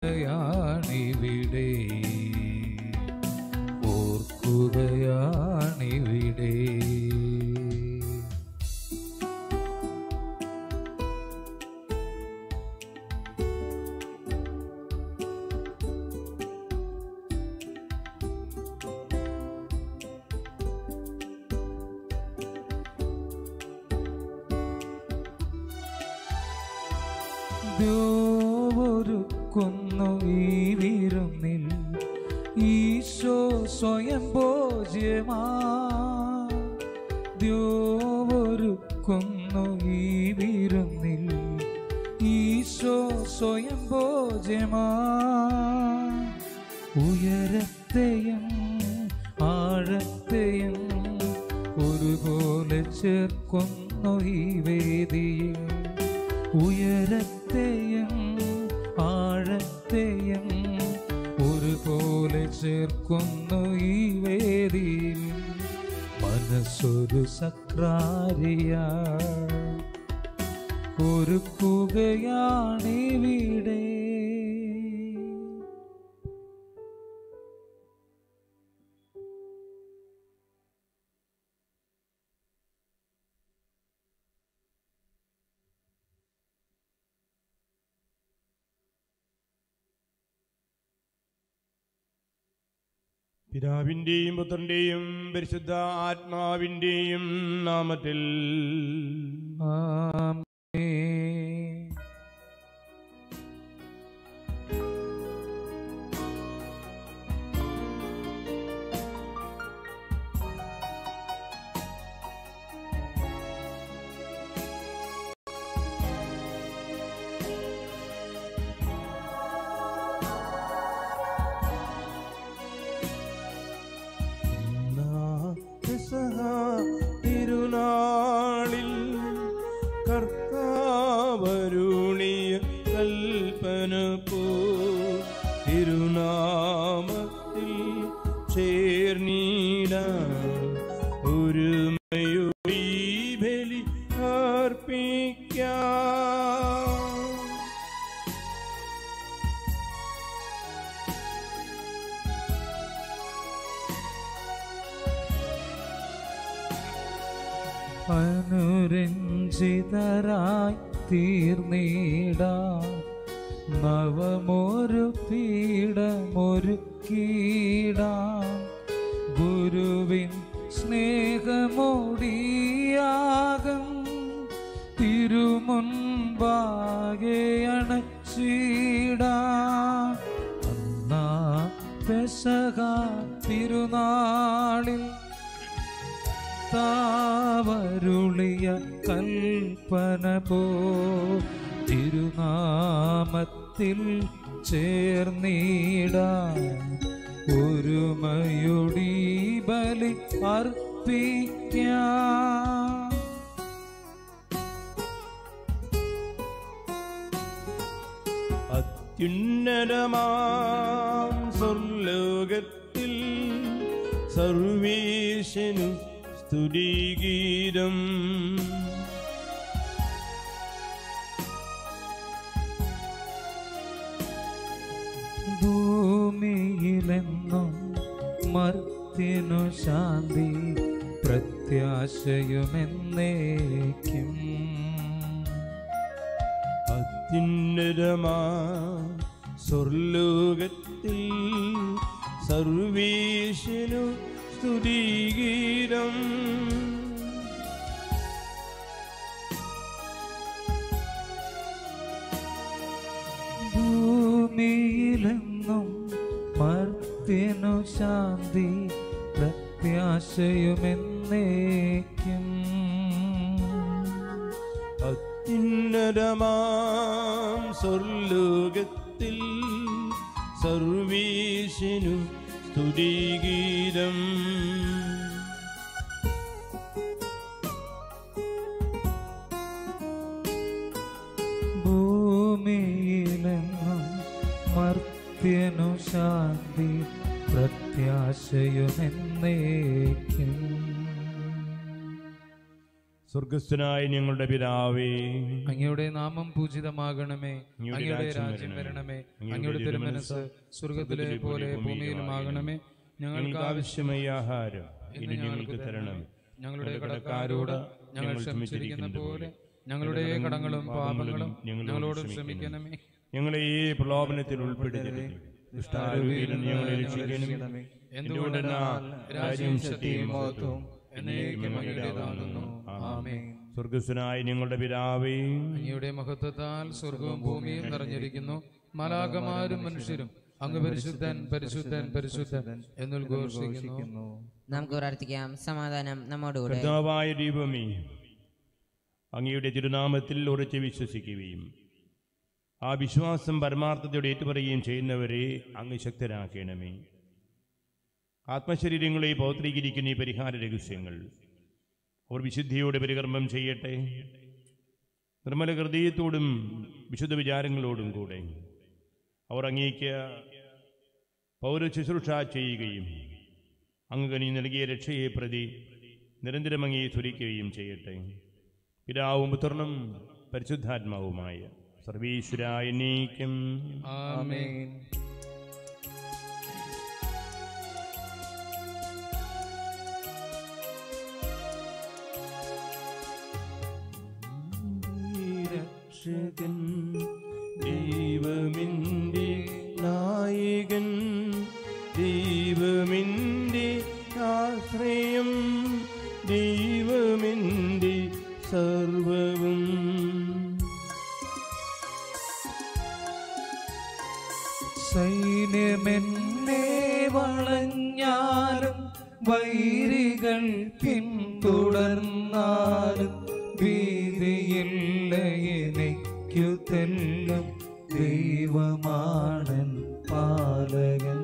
ഓർക്കുകയാണിവിടെ ഓർക്കുകയാണിവിടെ ദ്യോവൊരുക്കുന്നു ഈ വിരുന്നിൽ ഈശോ സ്വയം ഭോജ്യമാ ദ്യോവൊരുക്കുന്നു ഈ വിരുന്നിൽ ഈശോ സ്വയം ഭോജ്യമാ ഉയരത്തെയും ആഴത്തെയും ഒരുപോലെ ചേർക്കുന്നു ഈ വേദിയിൽ ഉയരത്തെയും ആഴത്തെയും ഒരുപോലെ ചേർക്കുന്നു ഈ വേദിയിൽ മനസ്സൊരു സക്രാരിയ ഒരുക്കുകയാണിവിടെ പിതാവിൻ്റെയും പുത്രൻ്റെയും പരിശുദ്ധ ആത്മാവിൻ്റെയും നാമത്തിൽ ആമേൻ പെസഹ തിരുനാളിൽ കർത്താവരുണിയ കൽപ്പന പോ തിരുനാമത്തിൽ ചേർന്നീട ഒരുമയൊഴി ബലി അർപ്പിക്കാം അനുരഞ്ജിതരായി തീർന്നിടാം നവമൊരു പീഠമൊരുക്കിടാം ഗുരുവിൻ സ്നേഹമോടിയാകം തിരുമുൻപാകെ അണച്ചിടാം അന്നാ പെസക തിരുനാളിൽ താവരുളിയ കൽപ്പന പോ തിരുനാമത്തിൽ ചേർന്നിടാൻ ഒരുമയൊടി ബലി അർപ്പിക്കാം അത്യുന്നതമാം സ്വർലോകത്തിൽ സർവീശനു സ്തുതിഗീതം ഭൂമിയിലെന്നും മർത്തിനു ശാന്തി പ്രത്യാശയുമെന്നേക്കും അത്യുന്നതമാ സ്വർലോകത്തിൽ സർവീശനു സ്തുതിഗീതം ഭൂമിയിലെന്നും മർത്തിനു ശാന്തി പ്രത്യാശയുമെന്നേക്കും അത്യുന്നതമാം സ്വർലോകത്തിൽ സർവീശനു സ്തുതിഗീതം ഭൂമിയിലെങ്ങും മർത്യനു ശാന്തി പ്രത്യാശയുമെന്നേക്കും സ്വർഗസ്ഥനായ ഞങ്ങളുടെ പിതാവേ അങ്ങയുടെ നാമം പൂജിതമാകണമേ അങ്ങയുടെ അങ്ങയുടെ രാജ്യം രാജ്യം വരണമേ. വരണമേ അങ്ങയുടെ തിരുമനസ് സ്വർഗത്തിലെ പോലെ ഭൂമിയിലുമാകണമേ ഞങ്ങൾക്ക് ആവശ്യമായ ആഹാരം ഇനി ഞങ്ങൾക്ക് തരണം ഞങ്ങളുടെ കടക്കാരോട് ഞങ്ങൾ ക്ഷമിച്ചിരിക്കുന്ന പോലെ ഞങ്ങളുടെ കടങ്ങളും പാപങ്ങളും ഞങ്ങളോട് ക്ഷമിക്കണമേ ഞങ്ങളെ ഈ പ്രലോഭനത്തിൽ ഉൾപ്പെടുത്തരുത് ദുഷ്ടാരൂപിയിൽ നിന്ന് ഞങ്ങളെ രക്ഷിക്കണമേ എന്തുകൊണ്ടെന്നാൽ രാജ്യം ശക്തിയും മഹത്വവും എന്നേക്കും അങ്ങയുടേതാകുന്നു. ആമേൻ. സ്വർഗസ്ഥനായ ഞങ്ങളുടെ പിതാവേ അങ്ങയുടെ മഹത്വത്താൽ സ്വർഗവും ഭൂമിയും നിറഞ്ഞിരിക്കുന്നു മലാകമാരും മനുഷ്യരും അങ്ങ് പരിശുദ്ധൻ പരിശുദ്ധൻ പരിശുദ്ധൻ എന്നുദ്ഘോഷിക്കുന്നു നമുക്ക് പ്രാർത്ഥിക്കാം സമാധാനം നമ്മോടുകൂടെ കർത്താവായ ദൈവമേ അങ്ങയുടെ തിരുനാമത്തിൽ ഉറച്ചു വിശ്വസിക്കുകയും ആ വിശ്വാസം പരമാർത്ഥത്തോടെ ഏറ്റുപറയുകയും ചെയ്യുന്നവരെ അങ്ങ് ശക്തരാക്കണമേ ആത്മശരീരങ്ങളെ പൗത്രീകരിക്കുന്ന ഈ പരിഹാര രഹസ്യങ്ങൾ അവർ വിശുദ്ധിയോടെ പരികർമ്മം ചെയ്യട്ടെ നിർമ്മല ഹൃദയത്തോടും വിശുദ്ധ വിചാരങ്ങളോടും കൂടെ അവർ അങ്ങേക്ക് പൗര ശുശ്രൂഷ ചെയ്യുകയും അങ്ങ് കനി നൽകിയ രക്ഷയെ പ്രതി നിരന്തരം അങ്ങേ സ്തുതിക്കുകയും ചെയ്യട്ടെ പിതാവും പുത്രനും പരിശുദ്ധാത്മാവുമായ സർവീശ്വരായ നീക്കം ആമേൻ രക്ഷകൻ ദൈവമിൻ്റെ നായകൻ ദൈവമിൻ്റെ ആശ്രയം ദൈവമിൻ്റെ സർവവും സൈന്യമെന്നെ വളഞ്ഞാലും വൈരികൾ പിന്തുടർന്നാലും ഭീതിയില്ല എനിക്കു തെല്ലും ദൈവമാണൻ പാലകൻ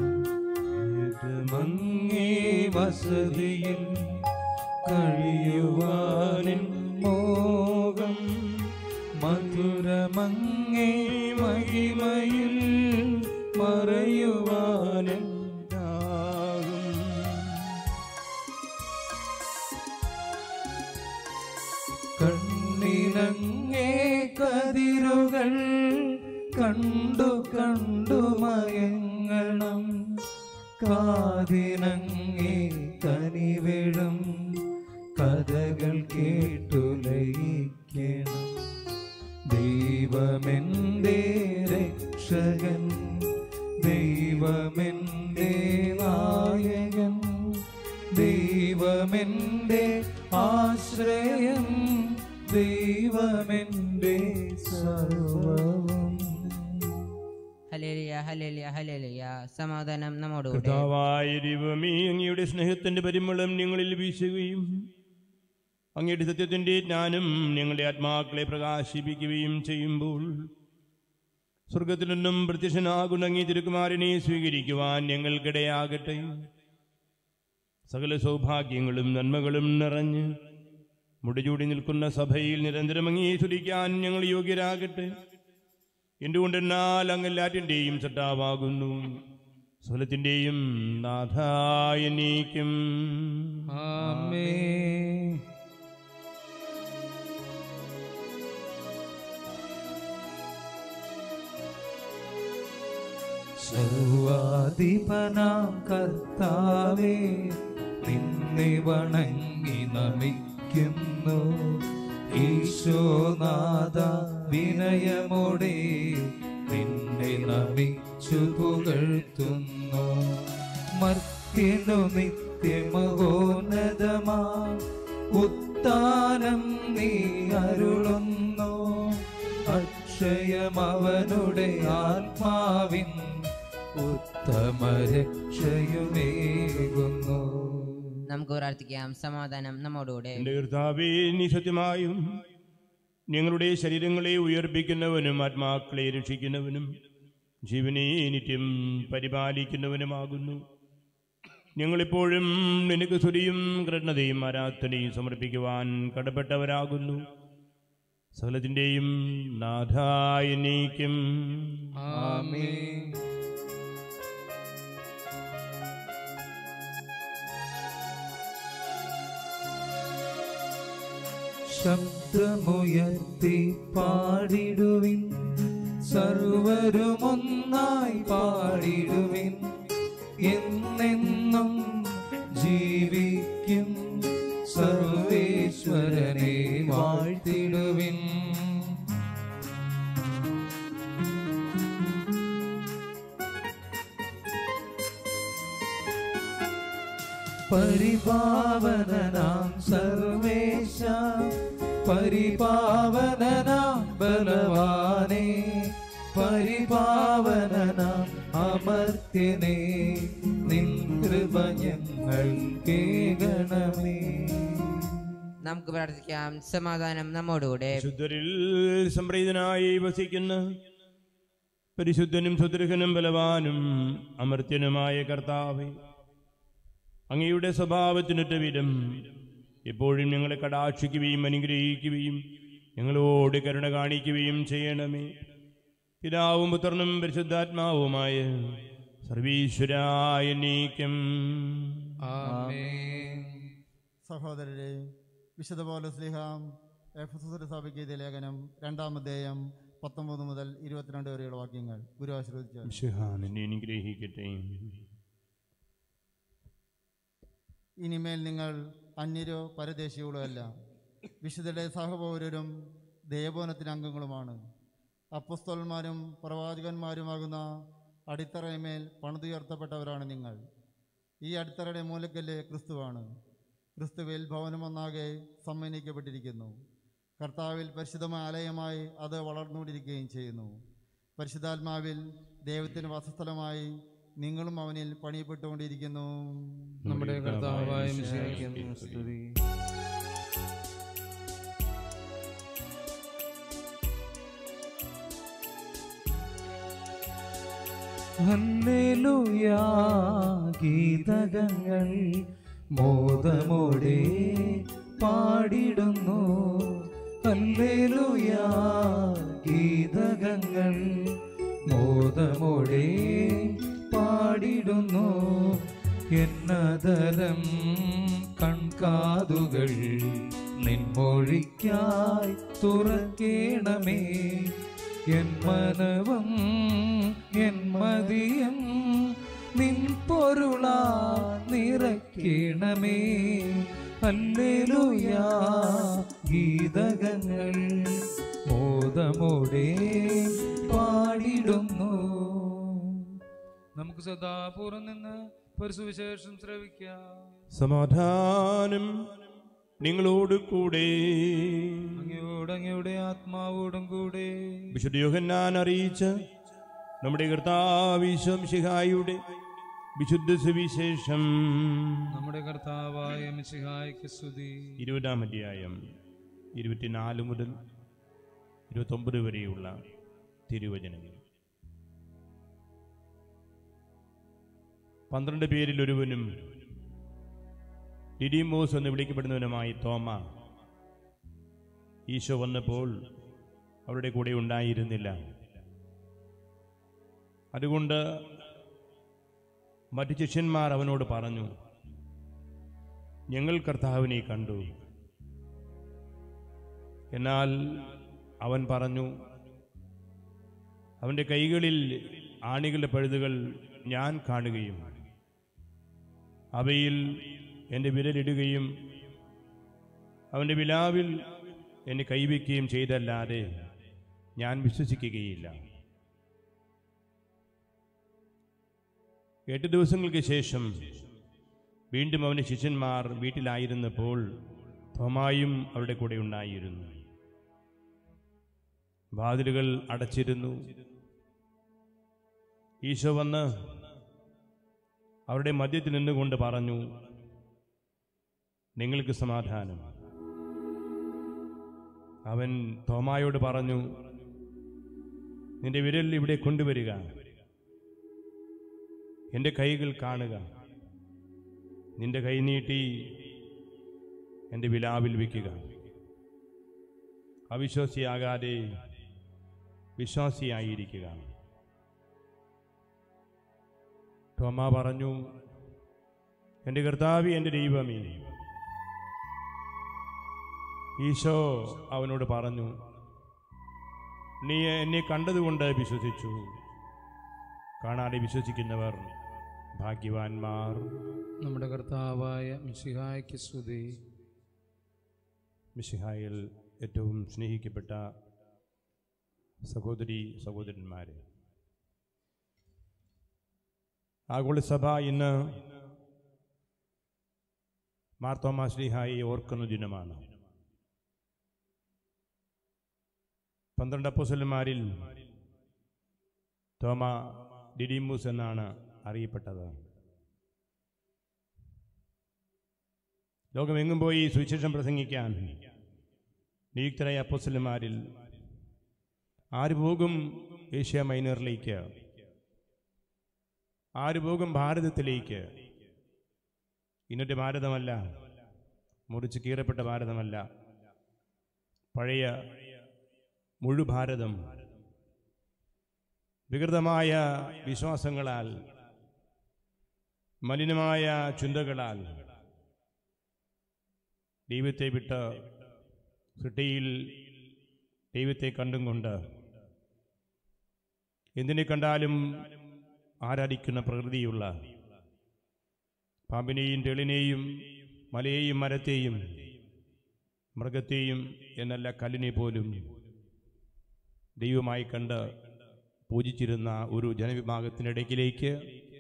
മങ്ങി വസതിയിൽ കഴിയുവാനിൻ മോകം മധുരമങ്ങേ മഹിമയിൽ മറയുവാനും കണ്ണിനങ്ങേ കതിരുകൾ കണ്ടു കണ്ടു മയങ്ങണം കാതിനങ്ങേ കനിവിടും കഥകൾ കേട്ടു ലയിക്കണം ദൈവമെന്റെ രക്ഷകൻ ദൈവമെന്റെ നായകൻ ദൈവമെന്റെ ആശ്രയം ദൈവമെന്റെ സർവവും ഹലേലിയ ഹലേലിയ ഹലേലിയ സമാധാനം നമ്മോടുകൂടെ കർത്താവായ ദൈവമേ അങ്ങയുടെ സ്നേഹത്തിന്റെ പരിമളം ഞങ്ങളിൽ വീശുകയും അങ്ങയുടെ സത്യത്തിന്റെ ജ്ഞാനം ഞങ്ങളുടെ ആത്മാക്കളെ പ്രകാശിപ്പിക്കുകയും ചെയ്യുമ്പോൾ സ്വർഗത്തിൽ നിന്നും പ്രത്യക്ഷനാകുന്ന അങ്ങേ തിരുക്കുമാരനെ സ്വീകരിക്കുവാൻ ഞങ്ങൾക്കിടയാകട്ടെ സകല സൗഭാഗ്യങ്ങളും നന്മകളും നിറഞ്ഞ് മുടിചൂടി നിൽക്കുന്ന സഭയിൽ നിരന്തരം അങ്ങേ സ്തുതിക്കാൻ ഞങ്ങൾ യോഗ്യരാകട്ടെ എന്തുകൊണ്ടെന്നാൽ അങ്ങ് എല്ലാറ്റിൻ്റെയും സട്ടാവാകുന്നു സകലത്തിൻ്റെയും നാഥായ നീക്കും ആമേ സർവാധിപനാം കർത്താവേ നിന്നെ വണങ്ങി നമിക്കുന്നു ഈശോനാഥ വിനയമോടെ നിന്നെ നമിച്ചു പുകഴ്ത്തുന്നു മർത്യനു നിത്യമഹോന്നതമാ ഉത്താനം നീ അരുളുന്നു അക്ഷയമവനുടെ ആത്മാവിൻ ഉത്തമ രക്ഷയുമേകുന്നു നമുക്ക് പ്രാർത്ഥിക്കാം സമാധാനം നമ്മോടുകൂടെ എൻ്റെ കർത്താവേ നീ സത്യമായും ഞങ്ങളുടെ ശരീരങ്ങളെ ഉയർപ്പിക്കുന്നവനും ആത്മാക്കളെ രക്ഷിക്കുന്നവനും ജീവനെ നിത്യം പരിപാലിക്കുന്നവനുമാകുന്നു ഞങ്ങളിപ്പോഴും നിനക്ക് സ്തുതിയും കൃഷ്ണതയും ആരാധനയും സമർപ്പിക്കുവാൻ കടപ്പെട്ടവരാകുന്നു സകലത്തിൻ്റെയും നാഥായ നീക്കും ആമേൻ ശബ്ദമുയർത്തി പാടിടുവിൻ സർവരുമൊന്നായി പാടിടുവിൻ എന്നെന്നും ജീവിക്കും സർവേശ്വരനെ വാഴ്ത്തിടുവിൻ പരിപാവനാം സർവേശ പരിപാവനാം ബലവാനേ പരിപാവനാം അമർത്യനേ നിൻ കൃപ ഞങ്ങൾ കേകണമേ നമുക്ക് പ്രാർത്ഥിക്കാം സമാധാനം നമ്മോടുകൂടെ ശുദ്ധരിൽ സംപ്രീതനായി വസിക്കുന്ന പരിശുദ്ധനും സുദൃഹനും ബലവാനും അമർത്യനുമായ കർത്താവെ അങ്ങയുടെ സ്വഭാവത്തിനൊറ്റ വിധം എപ്പോഴും ഞങ്ങളെ കടാക്ഷിക്കുകയും അനുഗ്രഹിക്കുകയും ഞങ്ങളോട് കരുണ കാണിക്കുകയും ചെയ്യണമേ പിതാവും പുത്രനും പരിശുദ്ധാത്മാവുമായ സർവീശ്വരായ നീക്കം ആമേൻ സഹോദരരെ വിശുദ്ധ പൗലോസ്ലിഹാം എഫസസ് സഭയ്ക്ക് എഴുതിയ ലേഖനം രണ്ടാം അധ്യായം പത്തൊമ്പത് മുതൽ ഇരുപത്തിരണ്ട് വരെയുള്ള വാക്യങ്ങൾ ഗുരു ആശീർവദിച്ചു വിശുഹാനെ അനുഗ്രഹിക്കട്ടെ ഇനിമേൽ നിങ്ങൾ അന്യരോ പരദേശികളോ അല്ല വിശുദ്ധരുടെ സഹപൗരരും ദേവോനത്തിന് അംഗങ്ങളുമാണ് അപ്പസ്തോലന്മാരും പ്രവാചകന്മാരുമാകുന്ന അടിത്തറയമേൽ പണിതുയർത്തപ്പെട്ടവരാണ് നിങ്ങൾ ഈ അടിത്തറയുടെ മൂലക്കല്ല് ക്രിസ്തുവാണ് ക്രിസ്തുവിൽ ഭവനമൊന്നാകെ സമ്മേനിക്കപ്പെട്ടിരിക്കുന്നു കർത്താവിൽ പരിശുദ്ധമായ ആലയമായി അത് വളർന്നുകൊണ്ടിരിക്കുകയും ചെയ്യുന്നു പരിശുദ്ധാത്മാവിൽ ദൈവത്തിന് വാസസ്ഥലമായി നിങ്ങളും അവനിൽ പണിയപ്പെട്ടുകൊണ്ടിരിക്കുന്നു നമ്മുടെ കർത്താവായ മിശിഹായ്ക്ക് സ്തുതി ഹല്ലേലൂയാ ഗീതകങ്ങൾ മോദമോടെ പാടിടുന്നു ഹല്ലേലൂയാ ഗീതകങ്ങൾ മോദമോടെ പാടിടുന്നു എന്നതരം കൺകാതുകൾ നിൻമൊഴിക്കായി തുറക്കേണമേ എൻ മനവും എൻ മതിയും നിൻ പൊരുളാ നിറയ്ക്കണമേ അല്ലേലൂയാ ഗീതകങ്ങൾ മോദമോടെ പാടിടുന്നു നമുക്ക് സദാപൂർവം നിന്ന് പരസുവിശേഷം ശ്രവിക്കാം സമാധാനം നിങ്ങളോട് കൂടെ അങ്ങയോട് അങ്ങയുടെ ആത്മാവോടും കൂടെ വിശുദ്ധ യോഹന്നാൻ അറിയിച്ച നമ്മുടെ കർത്താവിശ്വം ശിഹായുടെ വിശുദ്ധ സുവിശേഷം നമ്മുടെ കർത്താവായ മിശിഹായ്ക്ക് സ്തുതി ഇരുപതാം അധ്യായം ഇരുപത്തിനാല് മുതൽ ഇരുപത്തൊമ്പത് വരെയുള്ള തിരുവചനങ്ങൾ പന്ത്രണ്ട് പേരിൽ ഒരുവനും ഡിഡിമോസ് എന്ന് വിളിക്കപ്പെടുന്നവനുമായി തോമ ഈശോ വന്നപ്പോൾ അവരുടെ കൂടെ ഉണ്ടായിരുന്നില്ല അതുകൊണ്ട് മറ്റു ശിഷ്യന്മാർ അവനോട് പറഞ്ഞു ഞങ്ങൾ കർത്താവിനെ കണ്ടു എന്നാൽ അവൻ പറഞ്ഞു അവൻ്റെ കൈകളിൽ ആണികളുടെ പഴുതുകൾ ഞാൻ കാണുകയും അവയിൽ എൻ്റെ വിരലിടുകയും അവൻ്റെ വിലാവിൽ എന്നെ കൈവയ്ക്കുകയും ചെയ്തല്ലാതെ ഞാൻ വിശ്വസിക്കുകയില്ല എട്ട് ദിവസങ്ങൾക്ക് ശേഷം വീണ്ടും അവൻ്റെ ശിഷ്യന്മാർ വീട്ടിലായിരുന്നപ്പോൾ തോമായും അവരുടെ കൂടെ ഉണ്ടായിരുന്നു വാതിലുകൾ അടച്ചിരുന്നു ഈശോ വന്ന് അവരുടെ മധ്യത്തിൽ നിന്നുകൊണ്ട് പറഞ്ഞു നിങ്ങൾക്ക് സമാധാനം അവൻ തോമായോട് പറഞ്ഞു നിന്റെ വിരൽ ഇവിടെ കൊണ്ടുവരിക എൻ്റെ കൈകൾ കാണുക നിന്റെ കൈ നീട്ടി എൻ്റെ വിലാവിൽ വയ്ക്കുക അവിശ്വാസിയാകാതെ വിശ്വാസിയായിരിക്കുക തോമ പറഞ്ഞു എൻ്റെ കർത്താവി എൻ്റെ ദൈവമേ ഈശോ അവനോട് പറഞ്ഞു നീ എന്നെ കണ്ടതുകൊണ്ട് വിശ്വസിച്ചു കാണാതെ വിശ്വസിക്കുന്നവർ ഭാഗ്യവാന്മാർ നമ്മുടെ കർത്താവായ മിശിഹായ്ക്ക് സ്തുതി മിശിഹായിൽ ഏറ്റവും സ്നേഹിക്കപ്പെട്ട സഹോദരി സഹോദരന്മാരെ ആഗോളസഭ ഇന്ന് മാർത്തോമാ ശ്രീഹായി ഓർക്കുന്ന ദിനമാണ് പന്ത്രണ്ട് അപ്പോസലന്മാരിൽ തോമ ഡിഡിമൂസ് എന്നാണ് അറിയപ്പെട്ടത് ലോകമെങ്ങും പോയി സുവിശേഷം പ്രസംഗിക്കാൻ നിയുക്തരായ അപ്പോസലന്മാരിൽ ആര് പോകും ഏഷ്യ മൈനറിലേക്ക് ആര് പോകും ഭാരതത്തിലേക്ക് ഇന്നത്തെ ഭാരതമല്ല മുറിച്ച് കീറപ്പെട്ട ഭാരതമല്ല പഴയ മുഴുഭാരതം വികൃതമായ വിശ്വാസങ്ങളാൽ മലിനമായ ചിന്തകളാൽ ദൈവത്തെ വിട്ട് സൃഷ്ടിയിൽ ദൈവത്തെ കണ്ടും കൊണ്ട് എന്തിനെ കണ്ടാലും ആരാധിക്കുന്ന പ്രകൃതിയുള്ള പാമ്പിനെയും തെളിനെയും മലയെയും മരത്തെയും മൃഗത്തെയും എന്നല്ല കല്ലിനെ പോലും ദൈവമായി കണ്ട് പൂജിച്ചിരുന്ന ഒരു ജനവിഭാഗത്തിനിടയ്ക്കിലേക്ക്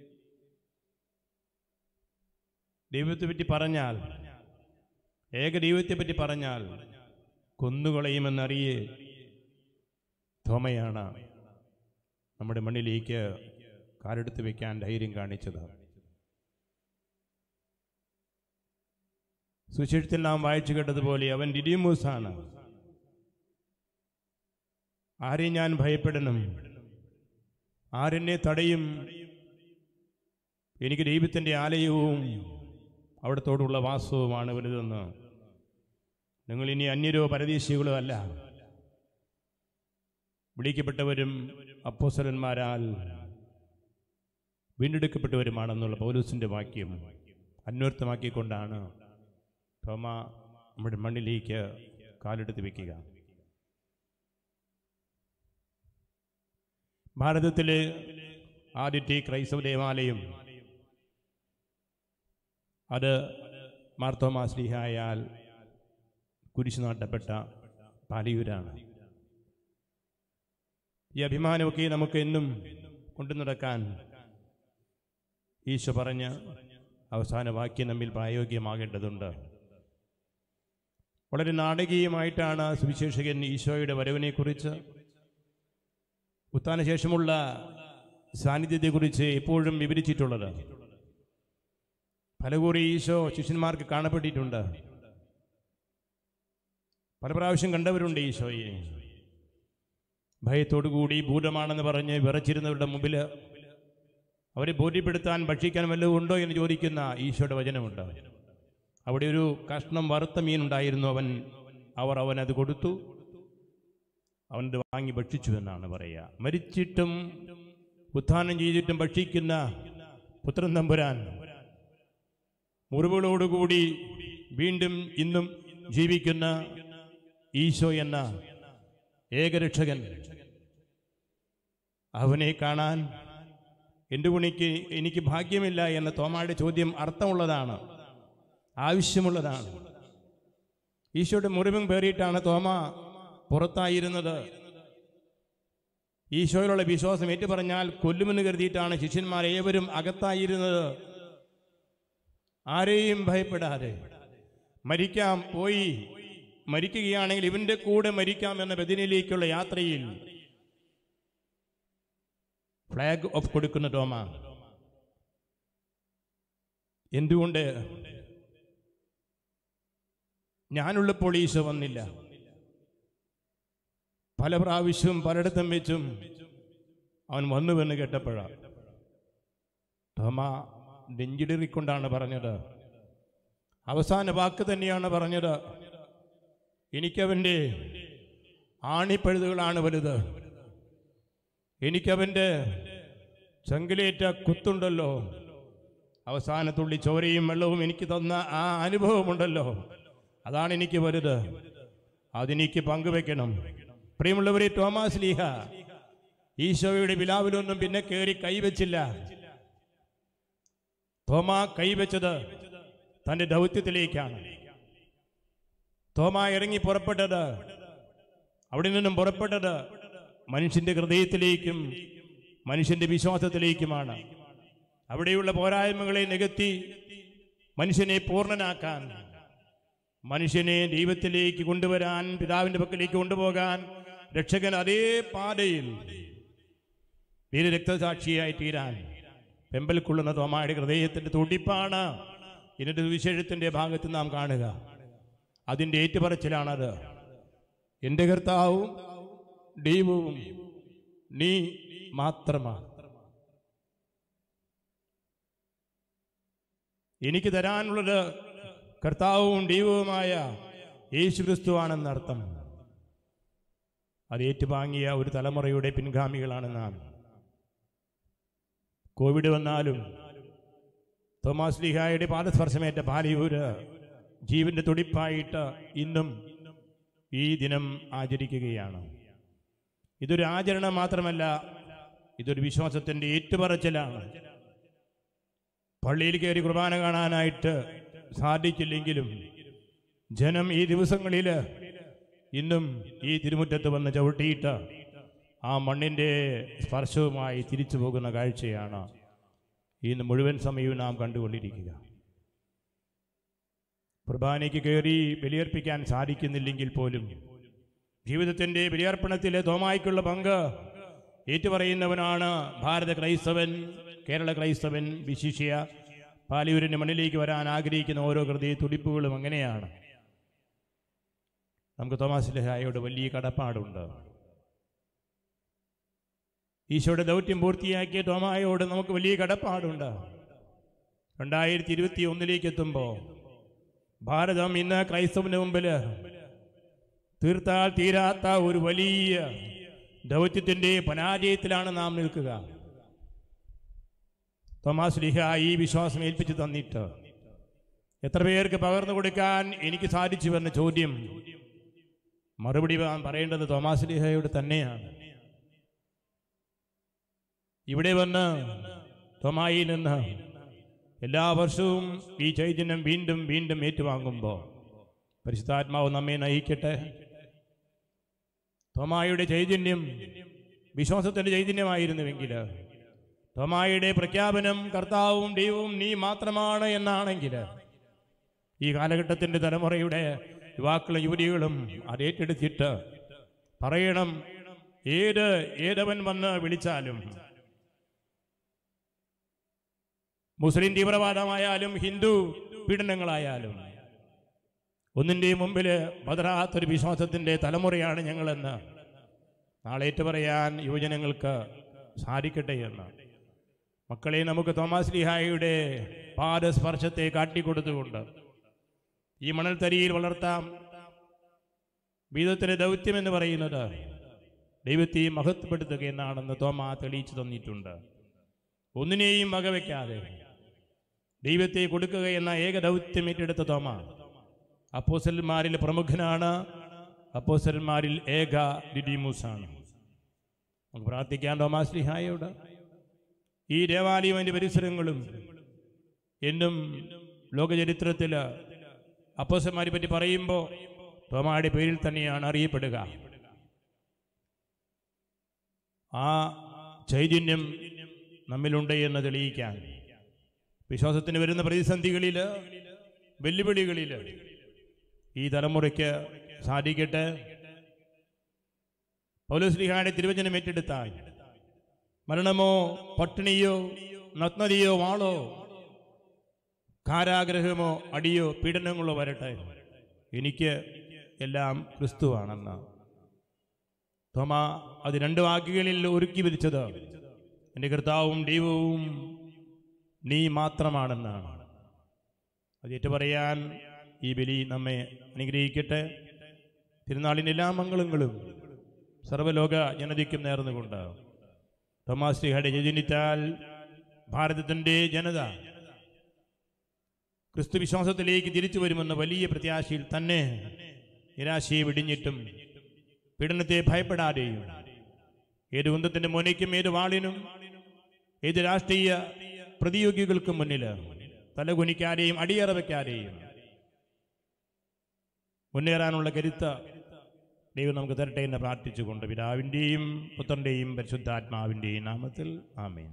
ദൈവത്തെ പറ്റി പറഞ്ഞാൽ ഏക ദൈവത്തെ പറ്റി പറഞ്ഞാൽ കൊന്നുകളയുമെന്നറിയേ തോമയാണ് നമ്മുടെ മണ്ണിലേക്ക് കാലെടുത്ത് വെക്കാൻ ധൈര്യം കാണിച്ചത് സുശേഷത്തിൽ നാം വായിച്ചു കേട്ടതുപോലെ അവൻ ഡിഡിമൂസാണ് ആരെയും ഞാൻ ഭയപ്പെടണം ആരെന്നെ തടയും എനിക്ക് ദൈവത്തിൻ്റെ ആലയവും അവിടത്തോടുള്ള വാസവുമാണ് വലുതെന്ന് നിങ്ങൾ ഇനി അന്യരോ പരദേശികളോ അല്ല വിളിക്കപ്പെട്ടവരും അപ്പോസലന്മാരാൽ വീണ്ടെടുക്കപ്പെട്ടവരുമാണെന്നുള്ള പൗലൂസിന്റെ വാക്യം അന്വർത്ഥമാക്കിക്കൊണ്ടാണ് തോമ നമ്മുടെ മണ്ണിലേക്ക് കാലെടുത്ത് വെക്കുക ഭാരതത്തിലെ ആദ്യത്തെ ക്രൈസ്തവ ദേവാലയം അത് മാർത്തോമാ ശ്രീഹായാൽ കുരിശു നാട്ടപ്പെട്ട പാലിയൂരാണ് ഈ അഭിമാനമൊക്കെ നമുക്ക് എന്നും കൊണ്ടു നടക്കാൻ ഈശോ പറഞ്ഞ അവസാന വാക്യം നമ്മിൽ പ്രായോഗികമാകേണ്ടതുണ്ട് വളരെ നാടകീയമായിട്ടാണ് സുവിശേഷകൻ ഈശോയുടെ വരവിനെക്കുറിച്ച് ഉത്ഥാനശേഷമുള്ള സാന്നിധ്യത്തെക്കുറിച്ച് എപ്പോഴും വിവരിച്ചിട്ടുള്ളത് പലകുറി ഈശോ ശിഷ്യന്മാർക്ക് കാണപ്പെട്ടിട്ടുണ്ട് പല പ്രാവശ്യം കണ്ടവരുണ്ട് ഈശോയെ ഭയത്തോടുകൂടി ഭൂതമാണെന്ന് പറഞ്ഞ് വിറച്ചിരുന്നവരുടെ മുമ്പിൽ അവരെ ബോധ്യപ്പെടുത്താൻ ഭക്ഷിക്കാൻ വല്ലതും ഉണ്ടോ എന്ന് ചോദിക്കുന്ന ഈശോയുടെ വചനമുണ്ട് അവിടെ ഒരു കഷ്ണം വറുത്ത മീൻ ഉണ്ടായിരുന്നു അവൻ അവർ അവൻ അത് കൊടുത്തു അവൻ ഇത് വാങ്ങി ഭക്ഷിച്ചു എന്നാണ് പറയുക മരിച്ചിട്ടും ഉത്ഥാനം ചെയ്തിട്ടും ഭക്ഷിക്കുന്ന പുത്രൻ തമ്പുരാൻ മുറിവുകളോടുകൂടി വീണ്ടും ഇന്നും ജീവിക്കുന്ന ഈശോ എന്ന ഏകരക്ഷകൻ അവനെ കാണാൻ എൻ്റെ കുണിക്ക് എനിക്ക് ഭാഗ്യമില്ല എന്ന തോമായുടെ ചോദ്യം അർത്ഥമുള്ളതാണ് ആവശ്യമുള്ളതാണ് ഈശോയുടെ മുറിവും പേറിയിട്ടാണ് തോമ പുറത്തായിരുന്നത് ഈശോയിലുള്ള വിശ്വാസം ഏറ്റു പറഞ്ഞാൽ കൊല്ലുമെന്ന് കരുതിയിട്ടാണ് ശിഷ്യന്മാർ ഏവരും അകത്തായിരുന്നത് ആരെയും ഭയപ്പെടാതെ മരിക്കാം പോയി മരിക്കുകയാണെങ്കിൽ ഇവന്റെ കൂടെ മരിക്കാം എന്ന ബദിനിലേക്കുള്ള യാത്രയിൽ ഫ്ലാഗ് ഓഫ് കൊടുക്കുന്ന ടോമ എന്തുകൊണ്ട് ഞാനുള്ളപ്പോൾ ഈശോ വന്നില്ല പല പ്രാവശ്യവും പലയിടത്തും വെച്ചും അവൻ വന്നുവെന്ന് കേട്ടപ്പോഴാണ് തോമ നെഞ്ചിടറിക്കൊണ്ടാണ് പറഞ്ഞത് അവസാന വാക്ക് തന്നെയാണ് പറഞ്ഞത് എനിക്കവൻ്റെ ആണിപ്പഴുതുകളാണ് വലുത് എനിക്കവൻ്റെ ചങ്കിലേറ്റ കുത്തുണ്ടല്ലോ അവസാന തുള്ളി ചോരയും വെള്ളവും എനിക്ക് തന്ന ആ അനുഭവമുണ്ടല്ലോ അതാണ് എനിക്ക് വലുത് അതെനിക്ക് പങ്കുവെക്കണം പ്രിയമുള്ളവരെ തോമാസ് ലീഹ ഈശോയുടെ വിലാവിലൊന്നും പിന്നെ കയറി കൈവച്ചില്ല തോമ കൈവച്ചത് തന്റെ ദൗത്യത്തിലേക്കാണ് തോമ ഇറങ്ങി പുറപ്പെട്ടത് അവിടെ നിന്നും പുറപ്പെട്ടത് മനുഷ്യന്റെ ഹൃദയത്തിലേക്കും മനുഷ്യന്റെ വിശ്വാസത്തിലേക്കുമാണ് അവിടെയുള്ള പോരായ്മകളെ നികത്തി മനുഷ്യനെ പൂർണ്ണനാക്കാൻ മനുഷ്യനെ ദൈവത്തിലേക്ക് കൊണ്ടുവരാൻ പിതാവിന്റെ പക്കലേക്ക് കൊണ്ടുപോകാൻ രക്ഷകൻ അതേ പാതയിൽ വീരരക്തസാക്ഷിയായി തീരാൻ പെമ്പൽ കൊള്ളുന്ന തോമായുടെ ഹൃദയത്തിന്റെ തുടിപ്പാണ് ഇതിന്റെ സുവിശേഷത്തിന്റെ ഭാഗത്ത് നാം കാണുക അതിന്റെ ഏറ്റുപറച്ചിലാണത് എന്റെ കർത്താവും ദൈവവും നീ മാത്രമാണ് എനിക്ക് തരാനുള്ളത് കർത്താവും ദൈവവുമായ യേശു ക്രിസ്തുവാണെന്നർത്ഥം അത് ഏറ്റുവാങ്ങിയ ഒരു തലമുറയുടെ പിൻഗാമികളാണ് നാം കോവിഡ് വന്നാലും തോമാസ് ലിഹായുടെ പാദസ്പർശമേറ്റ പാലിയൂര് ജീവന്റെ തുടിപ്പായിട്ട് ഇന്നും ഈ ദിനം ആചരിക്കുകയാണ് ഇതൊരു ആചരണം മാത്രമല്ല ഇതൊരു വിശ്വാസത്തിന്റെ ഏറ്റുപറച്ചിലാണ് പള്ളിയിൽ കയറി കുർബാന കാണാനായിട്ട് സാധിച്ചില്ലെങ്കിലും ജനം ഈ ദിവസങ്ങളിൽ ഇന്നും ഈ തിരുമുറ്റത്ത് വന്ന് ചവിട്ടിയിട്ട് ആ മണ്ണിൻ്റെ സ്പർശവുമായി തിരിച്ചു പോകുന്ന കാഴ്ചയാണ് ഇന്ന് മുഴുവൻ സമയവും നാം കണ്ടുകൊണ്ടിരിക്കുക കുർബാനയ്ക്ക് കയറി ബലിയർപ്പിക്കാൻ സാധിക്കുന്നില്ലെങ്കിൽ പോലും ജീവിതത്തിൻ്റെ ബലിയർപ്പണത്തിലെ തോമായ്ക്കുള്ള പങ്ക് ഏറ്റുപറയുന്നവനാണ് ഭാരത ക്രൈസ്തവൻ കേരള ക്രൈസ്തവൻ വിശിഷ്യ പാലിയൂരിൻ്റെ മണ്ണിലേക്ക് വരാൻ ആഗ്രഹിക്കുന്ന ഓരോ ഹൃദയ തുടിപ്പുകളും അങ്ങനെയാണ് നമുക്ക് തോമാസ് ലഹായോട് വലിയ കടപ്പാടുണ്ട് ഈശോയുടെ ദൗത്യം പൂർത്തിയാക്കിയ തോമായോട് നമുക്ക് വലിയ കടപ്പാടുണ്ട് രണ്ടായിരത്തി ഇരുപത്തി ഒന്നിലേക്ക് എത്തുമ്പോൾ ഭാരതം ഇന്ന് ക്രൈസ്തവന് മുമ്പിൽ തീർത്താൽ തീരാത്ത ഒരു വലിയ ദൗത്യത്തിന്റെ പരാജയത്തിലാണ് നാം നിൽക്കുക തോമാസ് ലിഹ ഈ വിശ്വാസം ഏൽപ്പിച്ചു തന്നിട്ട് എത്ര പേർക്ക് പകർന്നു കൊടുക്കാൻ എനിക്ക് സാധിച്ചുവെന്ന ചോദ്യം മറുപടി നാം പറയേണ്ടത് തോമാസ് ലിഹയോട് തന്നെയാണ് ഇവിടെ വന്ന് തോമായിൽ നിന്ന് എല്ലാ വർഷവും ഈ ചൈതന്യം വീണ്ടും വീണ്ടും ഏറ്റുവാങ്ങുമ്പോൾ പരിശുദ്ധാത്മാവ് നമ്മെ നയിക്കട്ടെ തോമായുടെ ചൈതന്യം വിശ്വാസത്തിന്റെ ചൈതന്യമായിരുന്നുവെങ്കിൽ തോമായുടെ പ്രഖ്യാപനം കർത്താവും ദൈവവും നീ മാത്രമാണ് എന്നാണെങ്കിൽ ഈ കാലഘട്ടത്തിന്റെ തലമുറയുടെ യുവാക്കളും യുവതികളും അത് ഏറ്റെടുത്തിട്ട് പറയണം ഏത് ഏതവൻ വന്ന് വിളിച്ചാലും മുസ്ലിം തീവ്രവാദമായാലും ഹിന്ദു പീഡനങ്ങളായാലും ഒന്നിൻ്റെ മുമ്പിൽ പതറാത്തൊരു വിശ്വാസത്തിൻ്റെ തലമുറയാണ് ഞങ്ങളെന്ന് നാളേറ്റ് പറയാൻ യുവജനങ്ങൾക്ക് സാധിക്കട്ടെ എന്ന് മക്കളെ നമുക്ക് തോമാസ് ലിഹായുടെ പാദസ്പർശത്തെ കാട്ടിക്കൊടുത്തുകൊണ്ട് ഈ മണൽത്തരിയിൽ വളർത്താം വീതത്തിലെ ദൗത്യം എന്ന് പറയുന്നത് ദൈവത്തെ മഹത്വപ്പെടുത്തുക എന്നാണെന്ന് തോമ തെളിയിച്ചു തന്നിട്ടുണ്ട് ഒന്നിനെയും വകവെക്കാതെ ദൈവത്തെ കൊടുക്കുക എന്ന ഏക ദൗത്യം ഏറ്റെടുത്ത തോമ അപ്പോസന്മാരിൽ പ്രമുഖനാണ് അപ്പോസന്മാരിൽ ഏക ഡിഡിമൂസാണ് നമുക്ക് പ്രാർത്ഥിക്കാൻ തോമാസ് ലിഹായോട് ഈ ദേവാലയം അതിൻ്റെ പരിസരങ്ങളും എന്നും ലോകചരിത്രത്തിൽ അപ്പോസന്മാരെ പറ്റി പറയുമ്പോൾ തോമായുടെ പേരിൽ തന്നെയാണ് അറിയപ്പെടുക ആ ചൈതന്യം നമ്മിലുണ്ട് എന്ന് തെളിയിക്കാൻ വിശ്വാസത്തിന് വരുന്ന പ്രതിസന്ധികളിൽ വെല്ലുവിളികളിൽ ഈ തലമുറയ്ക്ക് സാധിക്കട്ടെ പൗലോസ്ലിഹായുടെ തിരുവചനം ഏറ്റെടുത്താൽ മരണമോ പട്ടിണിയോ നഗ്നതയോ വാളോ കാരാഗ്രഹമോ അടിയോ പീഡനങ്ങളോ വരട്ടെ എനിക്ക് എല്ലാം ക്രിസ്തുവാണെന്ന് തോമ അത് രണ്ട് വാക്കുകളിൽ ഒരുക്കി വിരിച്ചത് എൻ്റെ കർത്താവും ദൈവവും നീ മാത്രമാണെന്നാണ് അത് ഏറ്റു പറയാൻ ഈ ബലി നമ്മെ അനുഗ്രഹിക്കട്ടെ തിരുനാളിൻ്റെ എല്ലാ മംഗളങ്ങളും സർവ്വലോക ജനതയ്ക്കും നേർന്നുകൊണ്ട് തോമാസ് ശ്രീഹയുടെ ജനിത്താൽ ഭാരതത്തിൻ്റെ ജനത ക്രിസ്തു വിശ്വാസത്തിലേക്ക് തിരിച്ചു വരുമെന്ന വലിയ പ്രത്യാശയിൽ തന്നെ നിരാശയെ വിടിഞ്ഞിട്ടും പീഡനത്തെ ഭയപ്പെടാതെയും ഏത് കുന്തത്തിന്റെ മുനയ്ക്കും ഏത് വാളിനും ഏത് രാഷ്ട്രീയ പ്രതിയോഗികൾക്കും മുന്നിൽ തലകുനിക്കാതെയും അടിയറ വയ്ക്കാതെയും മുന്നേറാനുള്ള കരുത്ത് ദൈവം നമുക്ക് തരട്ടെ എന്ന് പ്രാർത്ഥിച്ചുകൊണ്ട് പിതാവിൻ്റെയും പുത്രൻ്റെയും പരിശുദ്ധാത്മാവിൻ്റെയും നാമത്തിൽ ആമേൻ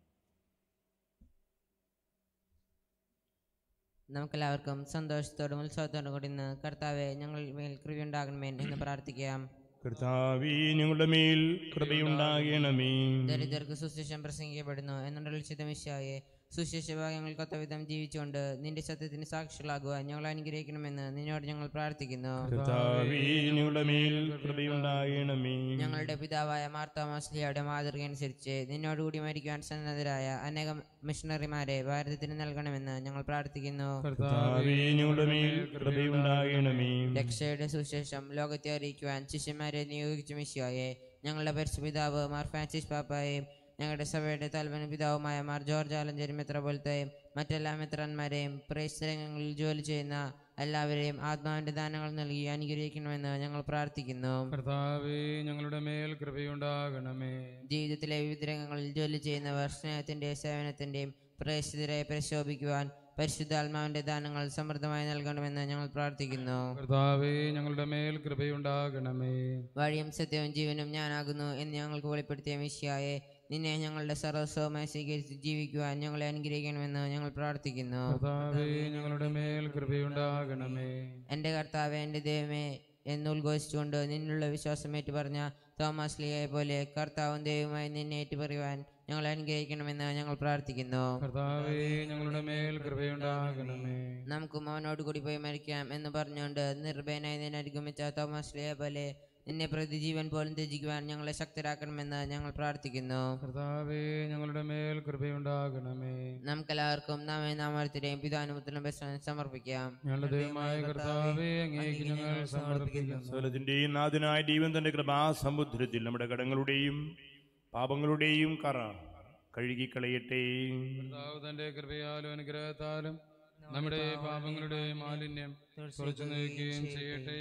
നമുക്കെല്ലാവർക്കും സന്തോഷത്തോടും ഉത്സവത്തോടും കൂടി ഇന്ന് കർത്താവെ ഞങ്ങൾ മേൽ കൃപയുണ്ടാകണമേ എന്ന് പ്രാർത്ഥിക്കാം കർത്താവേ ഞങ്ങളുടെ മേൽ കൃപയുണ്ടാകണമേ ദരിദ്രർക്ക് സുശേഷം പ്രസംഗിക്കപ്പെടുന്നു എന്നുള്ള ചിതമിശായെ സുശേഷ ഭാഗങ്ങൾക്കൊത്ത വിധം ജീവിച്ചുകൊണ്ട് നിന്റെ സത്യത്തിന് സാക്ഷികളാകുവാൻ ഞങ്ങൾ അനുഗ്രഹിക്കണമെന്ന് നിന്നോട് ഞങ്ങൾ പ്രാർത്ഥിക്കുന്നു കർത്താവേ ഞങ്ങളുടെ മേൽ കൃപയുണ്ടാകണമേ ഞങ്ങളുടെ പിതാവായ മാർത്താമാസ്ലിയുടെ മാതൃക അനുസരിച്ച് നിന്നോടുകൂടി മരിക്കുവാൻ സന്നദ്ധരായ അനേകം മിഷണറിമാരെ ഭാരതത്തിന് നൽകണമെന്ന് ഞങ്ങൾ പ്രാർത്ഥിക്കുന്നു കർത്താവേ ഞങ്ങളുടെ മേൽ കൃപയുണ്ടാകണമേ രക്ഷയുടെ സുശേഷം ലോകത്തെ അറിയിക്കുവാൻ ശിഷ്യന്മാരെ നിയോഗിച്ച മിശിയോയെ ഞങ്ങളുടെ പരിശുപിതാവ് മാർ ഫ്രാൻസിസ് പാപ്പായെയും ഞങ്ങളുടെ സഭയുടെ തലവന പിതാവുമായ മാർ ജോർജ് ആലഞ്ചേരി മെത്ര പോലത്തെയും മറ്റെല്ലാ മെത്രന്മാരെയും പ്രേസ്തരംഗങ്ങളിൽ ജോലി ചെയ്യുന്ന എല്ലാവരെയും ആത്മാവിന്റെ ദാനങ്ങൾ നൽകി അനുഗ്രഹിക്കണമെന്ന് ഞങ്ങൾ പ്രാർത്ഥിക്കുന്നു കർത്താവേ ഞങ്ങളുടെ മേൽ കൃപയുണ്ടാകണമേ ജീവിതത്തിലെ വിവിധ രംഗങ്ങളിൽ ജോലി ചെയ്യുന്നവർ സ്നേഹത്തിന്റെ സേവനത്തിന്റെയും പ്രേക്ഷിതരെ പരിശോഭിക്കുവാൻ പരിശുദ്ധാത്മാവിന്റെ ദാനങ്ങൾ സമൃദ്ധമായി നൽകണമെന്ന് ഞങ്ങൾ പ്രാർത്ഥിക്കുന്നു കർത്താവേ ഞങ്ങളുടെ മേൽ കൃപയുണ്ടാകണമേ വഴിയും സത്യവും ജീവനും ഞാനാകുന്നു എന്ന് ഞങ്ങൾക്ക് വെളിപ്പെടുത്തിയ മിശിയായെ നിന്നെ ഞങ്ങളുടെ സർവസ്വമായി സ്വീകരിച്ച് ജീവിക്കുവാൻ ഞങ്ങളെ അനുഗ്രഹിക്കണമെന്ന് ഞങ്ങൾ പ്രാർത്ഥിക്കുന്നു കർത്താവേ ഞങ്ങളുടെ മേൽ കൃപയുണ്ടാകണമേ എൻ്റെ കർത്താവെ എൻ്റെ ദൈവമേ എന്ന് ഉദ്ഘോഷിച്ചുകൊണ്ട് നിന്നുള്ള വിശ്വാസം ഏറ്റുപറഞ്ഞ തോമസ് ലിയെ പോലെ കർത്താവും ദൈവമായി നിന്നെ ഏറ്റുപറയുവാൻ ഞങ്ങളെ അനുഗ്രഹിക്കണമെന്ന് ഞങ്ങൾ പ്രാർത്ഥിക്കുന്നു കർത്താവേ ഞങ്ങളുടെ മേൽ കൃപയുണ്ടാകണമേ നമുക്കും അവനോട് കൂടി പോയി മരിക്കാം എന്ന് പറഞ്ഞുകൊണ്ട് നിർഭയനായി നിന്നെ അനുഗമിച്ച തോമസ് ലിയെ പോലെ നിന്നെ പ്രതി ജീവൻ പോലും ത്യജിക്കുവാൻ ഞങ്ങളെ ശക്തരാക്കണമെന്ന് ഞങ്ങൾ പ്രാർത്ഥിക്കുന്നു കർത്താവേ ഞങ്ങളുടെ മേൽ കൃപയുണ്ടാകണമേ നമുക്കെല്ലാവർക്കും നാമേ നാമത്തിന്റെയും പിതാനുപുത്രനും ബസ്വനും സമർപ്പിക്കാം ഞങ്ങളുടെ ദൈവമായ കർത്താവേ അങ്ങേക്ക് ഞങ്ങൾ സമർപ്പിക്കുന്നു സകലത്തിന്റെയും നാഥനായ ദൈവം തന്റെ കൃപാസമുദ്രത്തിൽ നമ്മുടെ കടങ്ങളുടെയും പാപങ്ങളുടെയും കറ കഴുകിക്കളയട്ടെ കർത്താവ് തന്റെ കൃപയാലും അനുഗ്രഹത്താലും നമ്മുടെ പാപങ്ങളുടെ മാലിന്യം കുറച്ചു നീക്കുകയും ചെയ്യട്ടെ